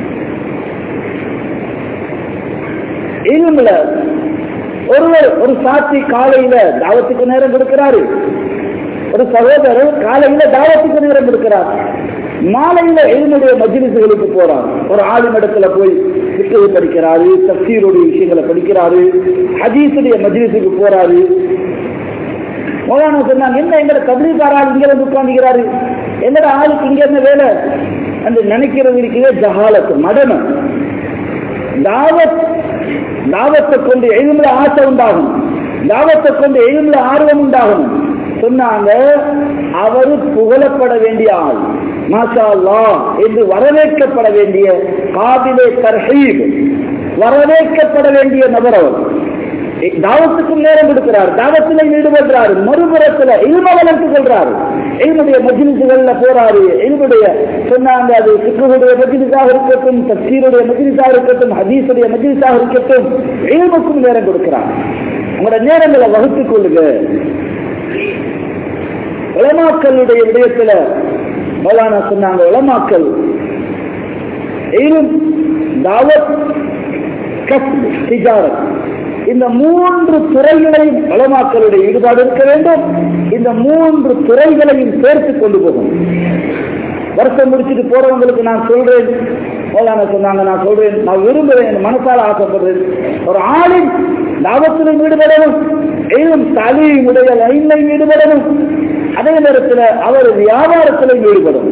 S1: இல்முல ஒருவர் ஒரு சாட்சி காலையில தாவத்துக்கு நேரம் கொடுக்கிறாரு ஒரு சகோதரர் காலையில தாவத்துக்கு நேரம் கொடுக்கிறார் மாலையில எழுனுடைய மஜ்லிசுகளுக்கு போறார் ஒரு ஆளுமிடத்துல போய் புத்தகம் படிக்கிறாரு தப்சீருடைய விஷயங்களை படிக்கிறாரு ஹதீஸுடைய மஜ்லிஸுக்கு போறாரு மௌலானா சொன்னாங்க என்ன எங்கட தபிலிகாரால் இங்க வந்து உட்காந்துக்கிறாரு என்னோட ஆளுக்கு இங்க என்ன வேலை என்று நினைக்கிறது இருக்கிற ஜஹாலத்து மடமை தாவத் தாவத்தை கொண்டு எழுதுல ஆசை உண்டாகும் தாவத்தை கொண்டு எழுதுல ஆர்வம் உண்டாகும் சொன்னாங்க அவரு புகழப்பட வேண்டிய ஆள் மாஷா அல்லாஹ் என்று வரவேற்கப்பட வேண்டிய காபிலே தர்ஹீப் வரவேற்கப்பட வேண்டிய நபர் அவர் தாவத்துக்கும் நேரம் கொடுக்கிறார் தாவத்திலும் ஈடுபடுறாரு மறுபுறத்துல இல்ம வளர்த்து கொள்றாரு இல்முடைய மஜிலிசுகள்ல போறாரு இல்முடைய சொன்னாங்க அது சிக்குடைய மஜிலிசாக இருக்கட்டும் தப்சீருடைய மஜிலிசாக இருக்கட்டும் ஹதீஸுடைய மஜிலிசாக இருக்கட்டும் இல்முக்கும் நேரம் கொடுக்கிறார் உங்களோட நேரங்களை வகுத்துக் கொள்ளுங்க உலமாக்களுடைய விடயத்துல மௌலானா சொன்னாங்க உலமாக்கள் தாவத் கஸ்ப் திஜாரத் இந்த மூன்று துறைகளையும் வளமாக்களுடைய ஈடுபாடு இருக்க வேண்டும் இந்த மூன்று துறைகளையும் சேர்த்து கொண்டு போகும் வருஷம் முடிச்சுட்டு போறவங்களுக்கு நான் சொல்றேன் மௌலானா சொன்னாங்க நான் சொல்றேன் நான் விரும்புறேன் என் மனசால ஆசைப்படுறேன் ஒரு ஆளின் லாபத்திலும் ஈடுபடணும் எதுவும் தலையுடைய லைன்லையும் ஈடுபடணும் அதே நேரத்தில் அவர் வியாபாரத்திலும் ஈடுபடணும்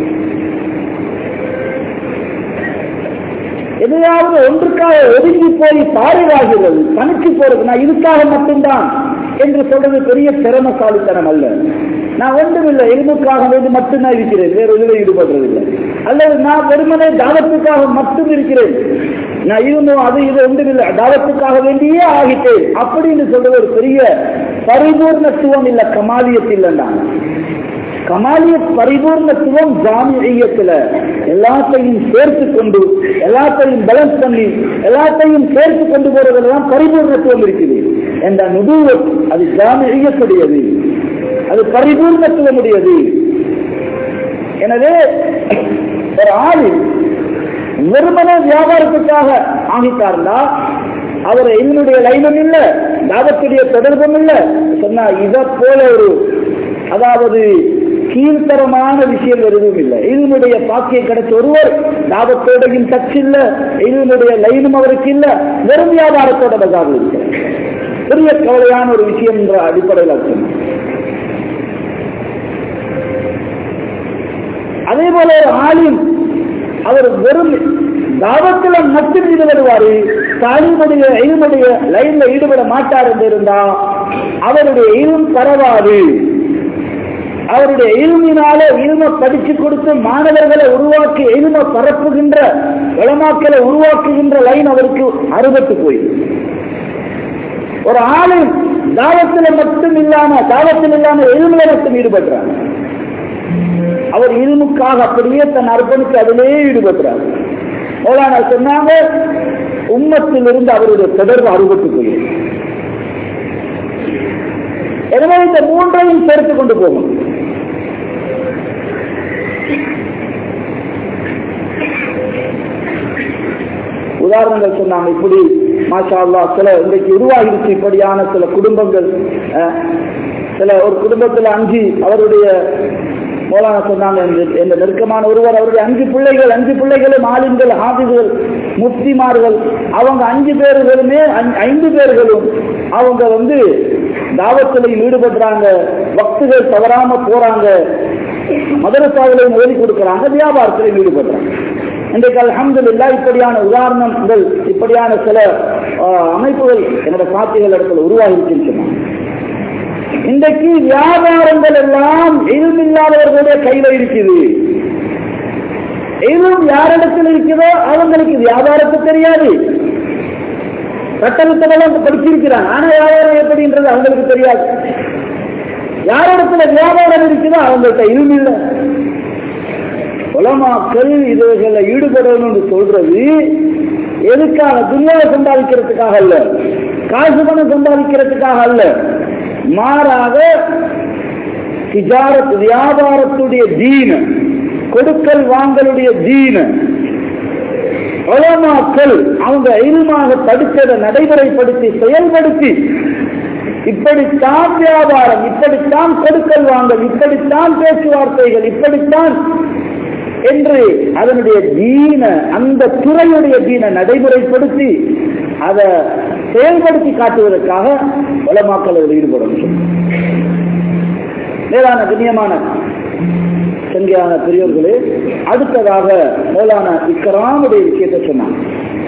S1: எதையாவது ஒன்றுக்காக ஒதுங்கி போய் பாறைவாகிறது தனிச்சு போறது நான் இதுக்காக மட்டும்தான் என்று சொல்றது பெரிய திறமசாலித்தனம் அல்ல நான் ஒன்றுமில்லை எலும்புக்காக வேண்டி மட்டும்தான் இருக்கிறேன் வேற இதில் ஈடுபடுறதில்லை அல்லது நான் வெறுமனே தாவத்துக்காக மட்டும் இருக்கிறேன் நான் இருந்தும் அது இது ஒன்றுமில்லை தாவத்துக்காக வேண்டியே ஆகிட்டேன் அப்படின்னு சொல்றது ஒரு பெரிய பரிபூர்ணத்துவம் இல்ல கமாலியத்தில் நான் கமாலிய பரிபூர்ணத்துவம் ஜாமியத்துல எல்லாத்தையும் சேர்த்து கொண்டு எல்லாத்தையும் பேலன்ஸ் பண்ணி எல்லாத்தையும் சேர்த்து கொண்டு போறதுலாம் பரிபூர்ணத்துவம் இருக்குது என்ற நுடுவம் அது ஜாமியக்கூடியது அது பரிபூர்ணத்துவம் உடையது எனவே ஒரு ஆளில் வெறுமனே வியாபாரத்துக்காக ஆகிட்டார்னா அவர் என்னுடைய லைனும் இல்ல லாபத்துடைய தொடர்பும் இல்ல சொன்னா இதை போல ஒரு அதாவது கீழ்த்தரமான விஷயம் எதுவும் இல்லை இதனுடைய பாக்கியம் கிடைச்ச ஒருவர் லாபத்தோடையும் டச் இல்ல இதனுடைய லைனும் அவருக்கு இல்ல வெறும் வியாபாரத்தோட பஜார் இருக்கு பெரிய கவலையான ஒரு விஷயம் என்ற அடிப்படையில் அர்த்தம் அதே போல ஒரு ஆலிம் அவர் வெறும் தாவத்தில் மட்டும் ஈடுபடுவாரு தாலிமுடைய எய்முடைய லைன்ல ஈடுபட மாட்டார் என்று இருந்தா அவருடைய எய்மும் பரவாது அவருடைய இல்மினால இல்ம படிச்சு கொடுத்து மாணவர்களை உருவாக்கி இல்ம பரப்புகின்ற வளமாக்களை உருவாக்குகின்ற லைன் அவருக்கு அறுபட்டு போயிடும் ஒரு ஆளு தாவத்துல மட்டும் இல்லாம தாவத்தில் இல்லாம எலுமில மட்டும் ஈடுபடுறாங்க அவர் இருமுக்காக அப்படியே தன் அர்ப்பணித்து அதிலேயே ஈடுபடுறார் மௌலானா சொன்னாங்க உம்மத்திலிருந்து அவருடைய தொடர்பு அறுபட்டு போயிடும் எனவே இந்த மூன்றையும் சேர்த்து கொண்டு போகும் உதாரணங்கள் சொன்னாங்க இப்படி மாஷா அல்லா சில இன்றைக்கு உருவாகிருச்சு இப்படியான சில குடும்பங்கள் சில ஒரு குடும்பத்தில் அஞ்சு அவருடைய மோலான சொன்னாங்க என்ற நெருக்கமான ஒருவர் அவருடைய அஞ்சு பிள்ளைகள் அஞ்சு பிள்ளைகளும் ஆலிம்கள் ஹாபிகள் முஃப்திமார்கள் அவங்க அஞ்சு பேர்களுமே ஐந்து பேர்களும் அவங்க வந்து தாவத்திலையும் ஈடுபடுறாங்க பக்துகள் தவறாம போறாங்க மதரசாவிலையும் ஓதி கொடுக்குறாங்க வியாபாரத்திலையும் ஈடுபடுறாங்க இன்றைக்கு அலமதுல்லா இப்படியான உதாரணங்கள் இப்படியான சில அமைப்புகள் என்னோட சாத்திகள் இடத்துல உருவாகி இருக்கின்றன இன்றைக்கு வியாபாரங்கள் எல்லாம் இல்லாதவர்களுடைய கையில இருக்குது எதுவும் யாரிடத்தில் இருக்குதோ அவங்களுக்கு வியாபாரத்து தெரியாது சட்டத்தெல்லாம் படிச்சிருக்கிறாங்க ஆனா வியாபாரம் எப்படின்றது அவங்களுக்கு தெரியாது யாரிடத்துல வியாபாரம் இருக்குதோ அவங்கள்ட்ட இதுவும் இல்லை உலமாக்கள் இதுகளை ஈடுபடணும்னு சொல்றது எதுக்காக துணியாவை சம்பாதிக்கிறதுக்காக அல்ல காசு பணம் சம்பாதிக்கிறதுக்காக அல்ல மாறாக திஜாரத் வியாபாரத்துடைய தீன கொடுக்கல் வாங்கலுடைய தீன உலமாக்கள் அவங்க இல்மாக படித்ததை நடைமுறைப்படுத்தி செயல்படுத்தி இப்படித்தான் வியாபாரம் இப்படித்தான் கொடுக்கல் வாங்கல் இப்படித்தான் பேச்சுவார்த்தைகள் இப்படித்தான் என்று அதனுடைய தீன அந்த துறையுடைய தீன நடைமுறைப்படுத்தி அதை செயல்படுத்தி காட்டுவதற்காக உலமாக்கள் அதில் ஈடுபடும் மேலான கண்ணியமான சங்கியான பெரியோர்களே அடுத்ததாக மௌலான இக்கராமுடைய விஷயத்தை சொன்னாங்க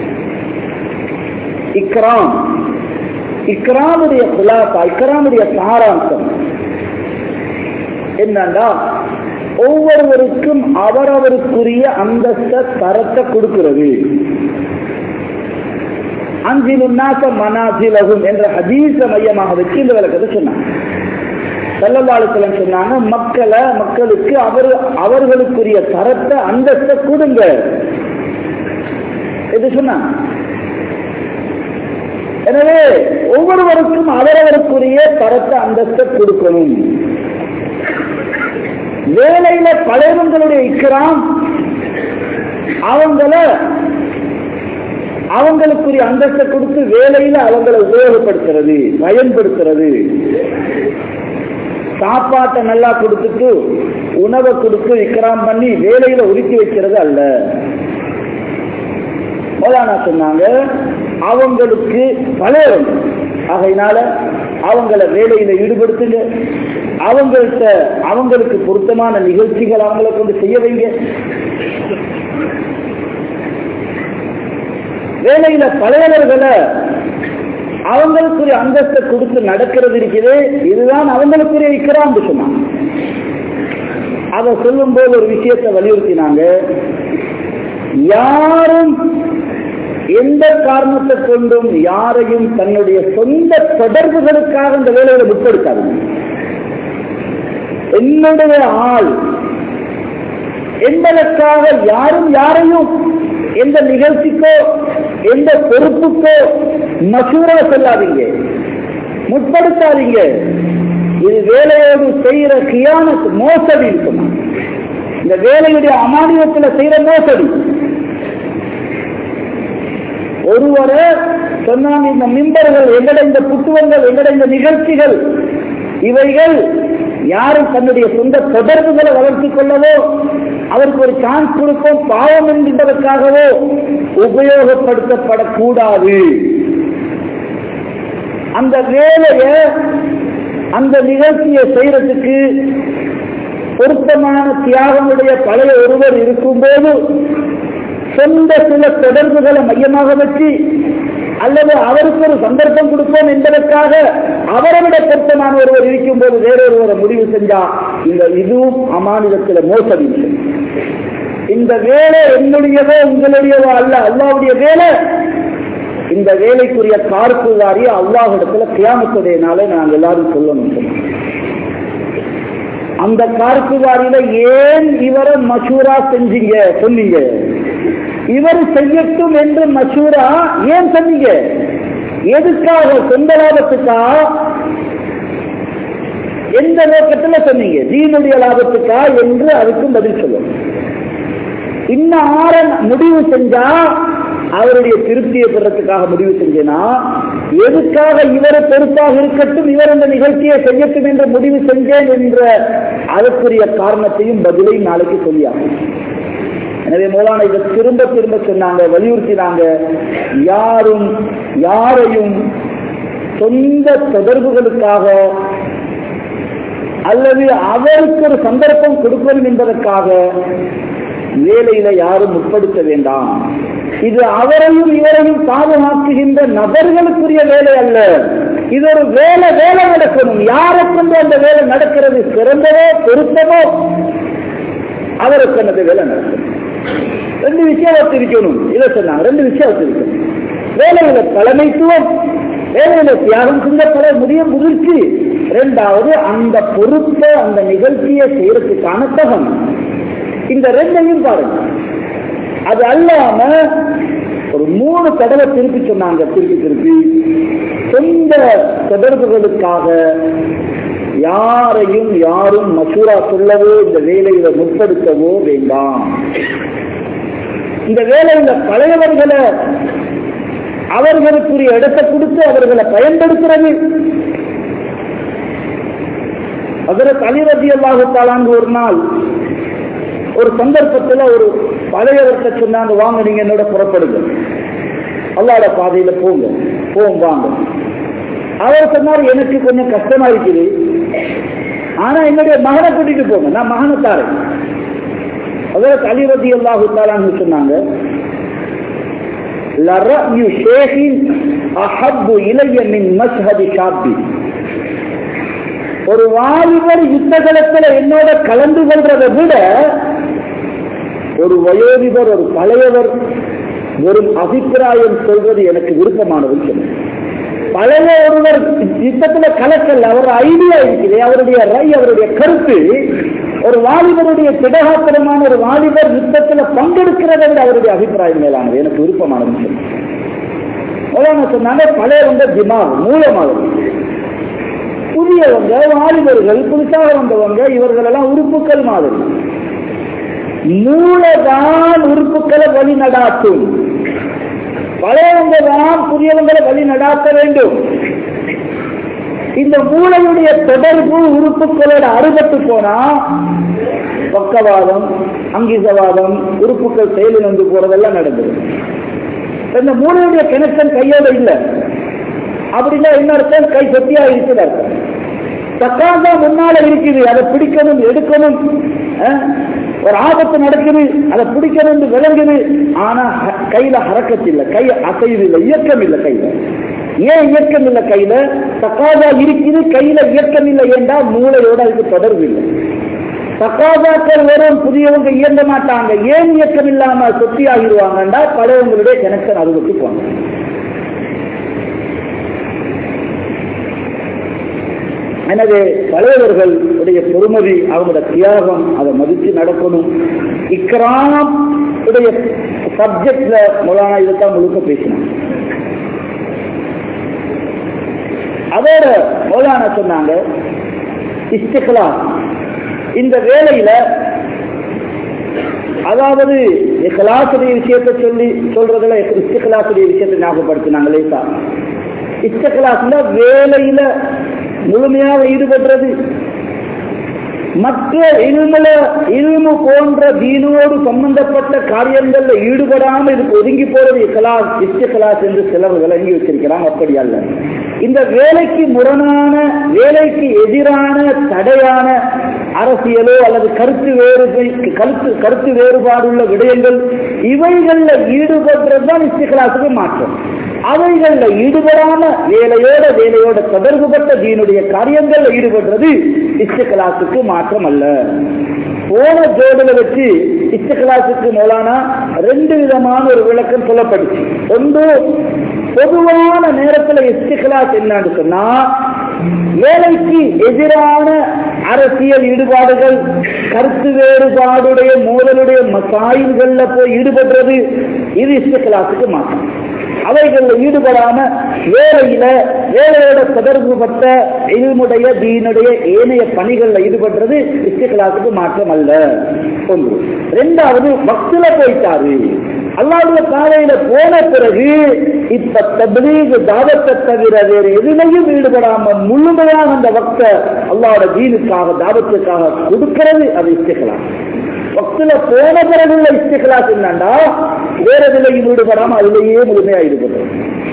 S1: இக்ராம் இக்ராமுடைய குலாசா இக்ராமுடைய சாராம்சம் என்னண்டா ஒவ்வொருவருக்கும் அவரவருக்குரிய அந்தஸ்த தரத்தை கொடுக்கிறது அஞ்சிலும் நாச மனாசிலகும் என்ற ஹதீச மையமாக வச்சு இந்த விளக்கத்தை சொன்னாங்க செல்லவாளுக்கள் சொன்னாங்க மக்களை மக்களுக்கு அவர் அவர்களுக்குரிய தரத்தை அந்தஸ்த கொடுங்க இது சொன்னாங்க எனவே ஒவ்வொருவருக்கும் அவரவருக்குரிய தரத்தை அந்தஸ்த கொடுக்கணும் வேலையில பழையவங்களுடைய இக்கிறாம் அவங்கள அவங்களுக்குரிய அந்தஸ்தை கொடுத்து வேலையில அவங்களை உபயோகப்படுத்துறது பயன்படுத்துறது சாப்பாட்டை நல்லா கொடுத்துட்டு உணவை கொடுத்து இக்கராம் பண்ணி வேலையில ஒதுக்கி வைக்கிறது அல்ல மௌலானா சொன்னாங்க அவங்களுக்கு பழையவங்க ஆகையினால அவங்கள வேலையில ஈடுபடுத்துங்க அவங்கள்ட்ட அவங்களுக்கு பொருத்தமான நிகழ்ச்சிகள் அவங்களை கொண்டு செய்ய வைங்க வேலையில பழையவர்களை அவங்களுக்குரிய அந்தஸ்தை கொடுத்து நடக்கிறது இருக்குது இதுதான் அவங்களுக்குரிய இக்கரான்னு சொன்னாங்க அதை சொல்லும் போது ஒரு விஷயத்தை வலியுறுத்தினாங்க யாரும் எந்த காரணத்தை கொண்டும் யாரையும் தன்னுடைய சொந்த தொடர்புகளுக்காக இந்த வேலையில முற்படுத்தாது என்னுடைய ஆள் என்பதற்காக யாரும் யாரையும் எந்த நிகழ்ச்சிக்கோ எந்த பொறுப்புக்கோ மசூரா சொல்லாதீங்க முற்படுத்தாதீங்க இது வேலையோடு செய்யற கியான மோசடி இருக்குமா இந்த வேலையுடைய அமானியத்தில் செய்யற மோசடி ஒருவரை சொன்னாங்க இந்த மிம்பர்கள் எங்கட இந்த புத்துவங்கள் எங்கட இந்த நிகழ்ச்சிகள் இவைகள் யாரும் தன்னுடைய சொந்த தொடர்புகளை வளர்த்துக் கொள்ளவோ அவருக்கு ஒரு சான்ஸ் கொடுப்போம் பாவம் என்கின்றதற்காகவோ உபயோகப்படுத்தப்படக்கூடாது அந்த வேலைய அந்த நிகழ்ச்சியை செய்யறதுக்கு பொருத்தமான தியாகமுடைய பழைய ஒருவர் இருக்கும்போது சொந்த சில தொடர்புகளை மையமாக வச்சு அல்லது அவருக்கு ஒரு சந்தர்ப்பம் கொடுப்போம் என்பதற்காக அவரை விட பொருத்தமான ஒருவர் இருக்கும் போது வேறொருவரை முடிவு செஞ்சா இந்த இதுவும் அமானிதத்தில் மோசடி இந்த வேலை என்னுடையதோ உங்களுடையதோ அல்ல அல்லாவுடைய வேலை இந்த வேலைக்குரிய கார்ப்புதாரிய அல்லாஹிடத்துல கியாமத்துடைய நாளை நாங்கள் எல்லாரும் சொல்லணும் அந்த கார்ப்புதாரியில ஏன் இவரை மசூரா செஞ்சீங்க சொன்னீங்க இவர் செய்யட்டும் என்று மசூரா ஏன் சொன்னீங்க எதுக்காக சொந்த லாபத்துக்கா எந்த நோக்கத்தில் சொன்னீங்க தீனுடைய லாபத்துக்கா என்று அதுக்கும் பதில் சொல்லும் இன்னும் ஆற முடிவு செஞ்சா அவருடைய திருப்தியை பெறத்துக்காக முடிவு செஞ்சேனா எதுக்காக இவர் பொறுப்பாக இருக்கட்டும் இவர் இந்த நிகழ்ச்சியை செய்யட்டும் என்று முடிவு செஞ்சேன் என்ற அதற்குரிய காரணத்தையும் பதிலையும் நாளைக்கு சொல்லியாகும் எனவே மூலான இதை திரும்ப திரும்ப சொன்னாங்க வலியுறுத்தினாங்க யாரும் யாரையும் சொந்த தொடர்புகளுக்காக அல்லது அவருக்கு ஒரு சந்தர்ப்பம் கொடுக்கணும் என்பதற்காக வேலையில யாரும் உட்படுத்த வேண்டாம் இது அவரையும் இவரையும் பாதுகாக்குகின்ற நபர்களுக்குரிய வேலை அல்ல இது ஒரு வேலை வேலை நடக்கணும் யாரை கொண்டு அந்த வேலை நடக்கிறது சிறந்ததோ பொருத்தமோ அவருக்கு அந்த வேலை நடக்கும் ரெண்டு விஷயம் வச்சிருக்கணும் இதை சொன்னாங்க ரெண்டு விஷயம் வச்சிருக்கணும் வேலையில தலைமைத்துவம் வேலையில தியாகம் செய்யப்பட முடிய முதிர்ச்சி ரெண்டாவது அந்த பொறுப்பை அந்த நிகழ்ச்சியை செய்யறதுக்கான தகம் இந்த ரெண்டையும் பாருங்க அது அல்லாம ஒரு மூணு தடவை திருப்பி சொன்னாங்க திருப்பி திருப்பி சொந்த தொடர்புகளுக்காக யாரையும் யாரும் மசூரா சொல்லவோ இந்த வேலையில முற்படுத்தவோ வேண்டாம் இந்த வேலையில பழையவர்களை அவர்களுக்குரிய இடத்தை கொடுத்து அவர்களை பயன்படுத்துறது அதற்கு அலிரதி அல்லாஹாலாங்க ஒரு நாள் ஒரு சந்தர்ப்பத்தில் ஒரு பழையவர்கிட்ட சொன்னாங்க வாங்க நீங்க என்னோட புறப்படுங்க அல்லாட பாதையில போங்க போம் வாங்க அவர் சொன்னார் எனக்கு கொஞ்சம் கஷ்டமா இருக்குது ஆனா என்னுடைய மகனை கூட்டிட்டு போங்க நான் மகனை தாரேன் அதற்கு அலிரதி அல்லாஹு தாலான்னு சொன்னாங்க لرأي شيخ أحب إلي من مشهد شاب ஒரு வாலிபர் யுத்த களத்துல என்னோட கலந்து கொள்றதை விட ஒரு வயோதிபர் ஒரு பழையவர் வெறும் அபிப்பிராயம் சொல்வது எனக்கு விருப்பமானதுன்னு சொன்னார் பழைய ஒருவர் யுத்தத்துல கலக்கல் அவர் ஐடியா இருக்குது அவருடைய ரை அவருடைய கருத்து ஒரு வாலிபருடைய திடகாத்திரமான ஒரு வாலிபர் யுத்தத்துல பங்கெடுக்கிறத விட அவருடைய அபிப்பிராயம் மேலானது எனக்கு விருப்பமானதுன்னு சொன்னார் சொன்னாங்க பழையவங்க திமாக் மூலமானது புதியவங்க வாலிபர்கள் புதுசாக வந்தவங்க இவர்கள் எல்லாம் உறுப்புகள் மாதிரி மூலதான் உறுப்புகளை வழி நடாத்தும் பழையவங்க தான் புதியவங்களை வழி நடாத்த வேண்டும் இந்த மூளையுடைய தொடர்பு உறுப்புகளோட அறுபட்டு போனா பக்கவாதம் அங்கிசவாதம் உறுப்புகள் செயலில் வந்து போறதெல்லாம் நடந்தது இந்த மூளையுடைய கனெக்ஷன் கையோட இல்லை அப்படின்னா என்ன அர்த்தம் கை சொத்தியா இருக்குது அர்த்தம் தக்காந்தா முன்னால இருக்குது அதை பிடிக்கணும் எடுக்கணும் ஒரு ஆபத்து நடக்குது அதை பிடிக்கணும் விளங்குது ஆனா கையில ஹரக்கத்து இல்லை கை அசைவு இல்லை இயக்கம் இல்லை கையில ஏன் இயக்கம் இல்லை கையில தக்காதா இருக்குது கையில இயக்கம் இல்லை ஏண்டா மூளையோட அதுக்கு தொடர்பு இல்லை தக்காதாக்கள் வரும் புதியவங்க இயங்க மாட்டாங்க ஏன் இயக்கம் இல்லாம சொத்தி ஆகிடுவாங்கண்டா பழையவங்களுடைய கனெக்ஷன் அறுபத்து போங்க எனவே பழையவர்கள் உடைய பொறுமதி அவங்களோட தியாகம் அதை மதித்து நடக்கணும் இக்கராம் உடைய சப்ஜெக்ட்ல மொழானா இதைத்தான் முழுக்க பேசினாங்க அதோட மௌலானா சொன்னாங்க இஸ்திகலா இந்த வேலையில அதாவது இஸ்லாசுடைய விஷயத்தை சொல்லி சொல்றதுல இஸ்திகலாசுடைய விஷயத்தை ஞாபகப்படுத்தினாங்க லேசா இஸ்திகலாஸ்ல வேலையில முழுமையாக ஈடுபடுறது மற்ற இல்முல இல்மு போன்ற தீனோடு சம்பந்தப்பட்ட காரியங்கள்ல ஈடுபடாம இதுக்கு ஒதுங்கி போறது இக்கலாஸ் இஸ்திகலாஸ் என்று சிலர் விளங்கி வச்சிருக்கிறாங்க அப்படி அல்ல இந்த வேலைக்கு முரணான வேலைக்கு எதிரான தடையான அரசியலோ அல்லது கருத்து வேறு கருத்து கருத்து வேறுபாடுள்ள விடயங்கள் இவைகள்ல ஈடுபடுறதுதான் இஸ்திகலாசுக்கு மாற்றம் அவைகள்ல ஈடுபடாம வேலையோட வேலையோட தொடர்புபட்ட தீனுடைய காரியங்கள்ல ஈடுபடுறது இஸ்திகலாசுக்கு மாற்றம் அல்ல போன ஜோடுல வச்சு இஸ்திகலாசுக்கு மௌலானா ரெண்டு விதமான ஒரு விளக்கம் சொல்லப்படுச்சு ஒன்று பொதுவான நேரத்துல இஸ்திகலாஸ் என்னன்னு சொன்னா வேலைக்கு எதிரான அரசியல் ஈடுபாடுகள் கருத்து வேறுபாடுடைய மோதலுடைய மசாயில்கள்ல போய் ஈடுபடுறது இது இஸ்திகலாசுக்கு மாற்றம் அவைகள்ல ஈடுபடாம வேலையில வேலையோட தொடர்பு பட்ட இல்முடைய தீனுடைய ஏனைய பணிகள்ல ஈடுபடுறது இஸ்திகலாசுக்கு மாற்றம் அல்ல ஒன்று ரெண்டாவது பக்துல போயிட்டாரு அல்லாவுடைய பாதையில போன பிறகு இப்ப தபிலீக தாவத்தை தவிர வேறு எதுலையும் ஈடுபடாம முழுமையாக அந்த பக்த அல்லாவோட தீனுக்காக தாவத்துக்காக கொடுக்கிறது அது இஸ்திகலாம் பக்துல போன பிறகுள்ள இஸ்திகலாஸ் என்னண்டா வேற எதுலையும் ஈடுபடாம அதுலேயே முழுமையா ஈடுபடுறது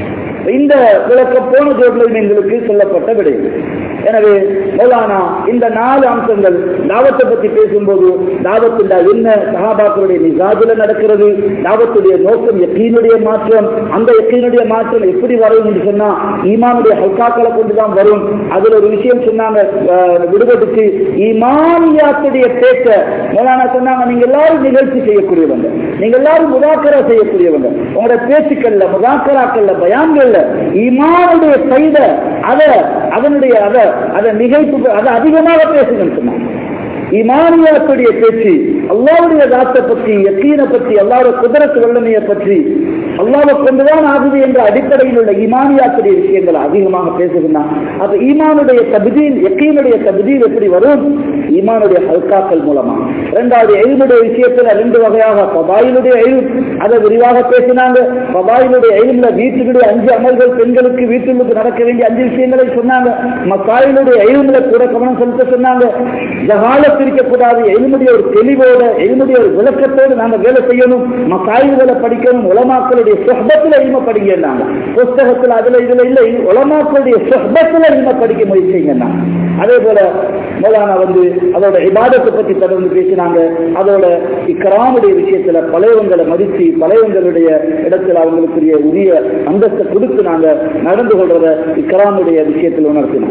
S1: இந்த விளக்கம் போன ஜோட்லையும் எங்களுக்கு சொல்லப்பட்ட விடயம் எனவே மௌலானா இந்த நாலு அம்சங்கள் தாவத்தை பத்தி பேசும்போது தாவத்தின் என்ன சகாபாக்களுடைய மிசாஜில நடக்கிறது தாவத்துடைய நோக்கம் யக்கீனுடைய மாற்றம் அந்த யக்கீனுடைய மாற்றம் எப்படி வரும் என்று சொன்னா ஈமானுடைய ஹல்காக்களை கொண்டுதான் வரும் அதுல ஒரு விஷயம் சொன்னாங்க அஹ், விடுபட்டுச்சு ஈமானியாத்துடைய பேச்ச மௌலானா சொன்னாங்க நீங்க எல்லாரும் நிகழ்ச்சி செய்யக்கூடியவங்க நீங்க எல்லாரும் முதாக்கரா செய்யக்கூடியவங்க உங்களோட பேச்சுக்கள்ல முதாக்கராக்கள்ல பயான்கள்ல ஈமானுடைய செய்த அத அதனுடைய அத அதை நிகழ்த்து அதை அதிகமாக பேசுங்கன்னு சொன்னாங்க இமானியாத்துடைய பேச்சு அல்லாவுடைய தாத்தை பற்றி யக்கீனை பற்றி அல்லாவுடைய குதிரத்து வல்லமையை பற்றி அல்லாவை கொண்டுதான் ஆகுது என்ற அடிப்படையில் உள்ள ஈமானியாத்துடைய விஷயங்களை அதிகமாக பேசுகிறான் அப்ப ஈமானுடைய தகுதியில் யக்கீனுடைய தகுதியில் எப்படி வரும் ஈமானுடைய ஹல்காக்கள் மூலமா இரண்டாவது எழுதுடைய விஷயத்துல ரெண்டு வகையாக பபாயிலுடைய எழு அதை விரிவாக பேசினாங்க பபாயிலுடைய எழுதுல வீட்டுடைய அஞ்சு அமல்கள் பெண்களுக்கு வீட்டுக்கு நடக்க வேண்டிய அஞ்சு விஷயங்களை சொன்னாங்க மக்காயிலுடைய எழுதுல கூட கவனம் செலுத்த சொன்னாங்க ஜகாலத் இருக்கக்கூடாது எழுமுடைய ஒரு தெளிவோட எழுமுடைய ஒரு விளக்கத்தோடு நாங்க வேலை செய்யணும் மக்காயில்களை படிக்கணும் உலமாக்களுடைய சொஹபத்தில் எழும படிக்கிறாங்க புஸ்தகத்தில் அதுல இதுல இல்லை உலமாக்களுடைய சொஹபத்தில் எழும படிக்க முயற்சி செய்யுங்க அதே போல மௌலானா வந்து அதோட இபாதத்தை பத்தி தொடர்ந்து பேசினாங்க அதோட இக்கராமுடைய விஷயத்துல பழையவங்களை மதிச்சு பழையவங்களுடைய இடத்துல அவங்களுக்குரிய உரிய அந்தஸ்தை கொடுத்து நாங்க நடந்து கொள்றத இக்கராமுடைய விஷயத்தில் உணர்த்தினோம்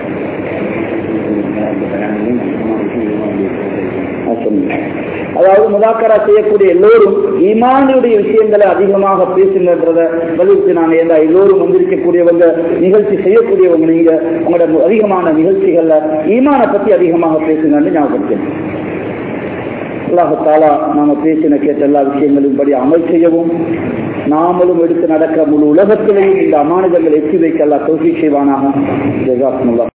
S1: அதாவது முதாக்கரா செய்யக்கூடிய எல்லோரும் ஈமானுடைய விஷயங்களை அதிகமாக பேசுங்கன்றத வலியுறுத்தினாங்க ஏன்னா எல்லோரும் வந்திருக்கக்கூடியவங்க நிகழ்ச்சி செய்யக்கூடியவங்க நீங்க உங்களோட அதிகமான நிகழ்ச்சிகள்ல ஈமானை பத்தி அதிகமாக பேசுங்கன்னு ஞாபகப்படுத்தேன் அல்லாஹாலா நாம பேசின கேட்ட எல்லா விஷயங்களும் படி அமல் செய்யவும் நாமளும் எடுத்து நடக்க முழு உலகத்திலேயும் இந்த அமானிதங்கள் எட்டி வைக்க அல்லா தோசி செய்வானாக ஜெசாத்முல்லா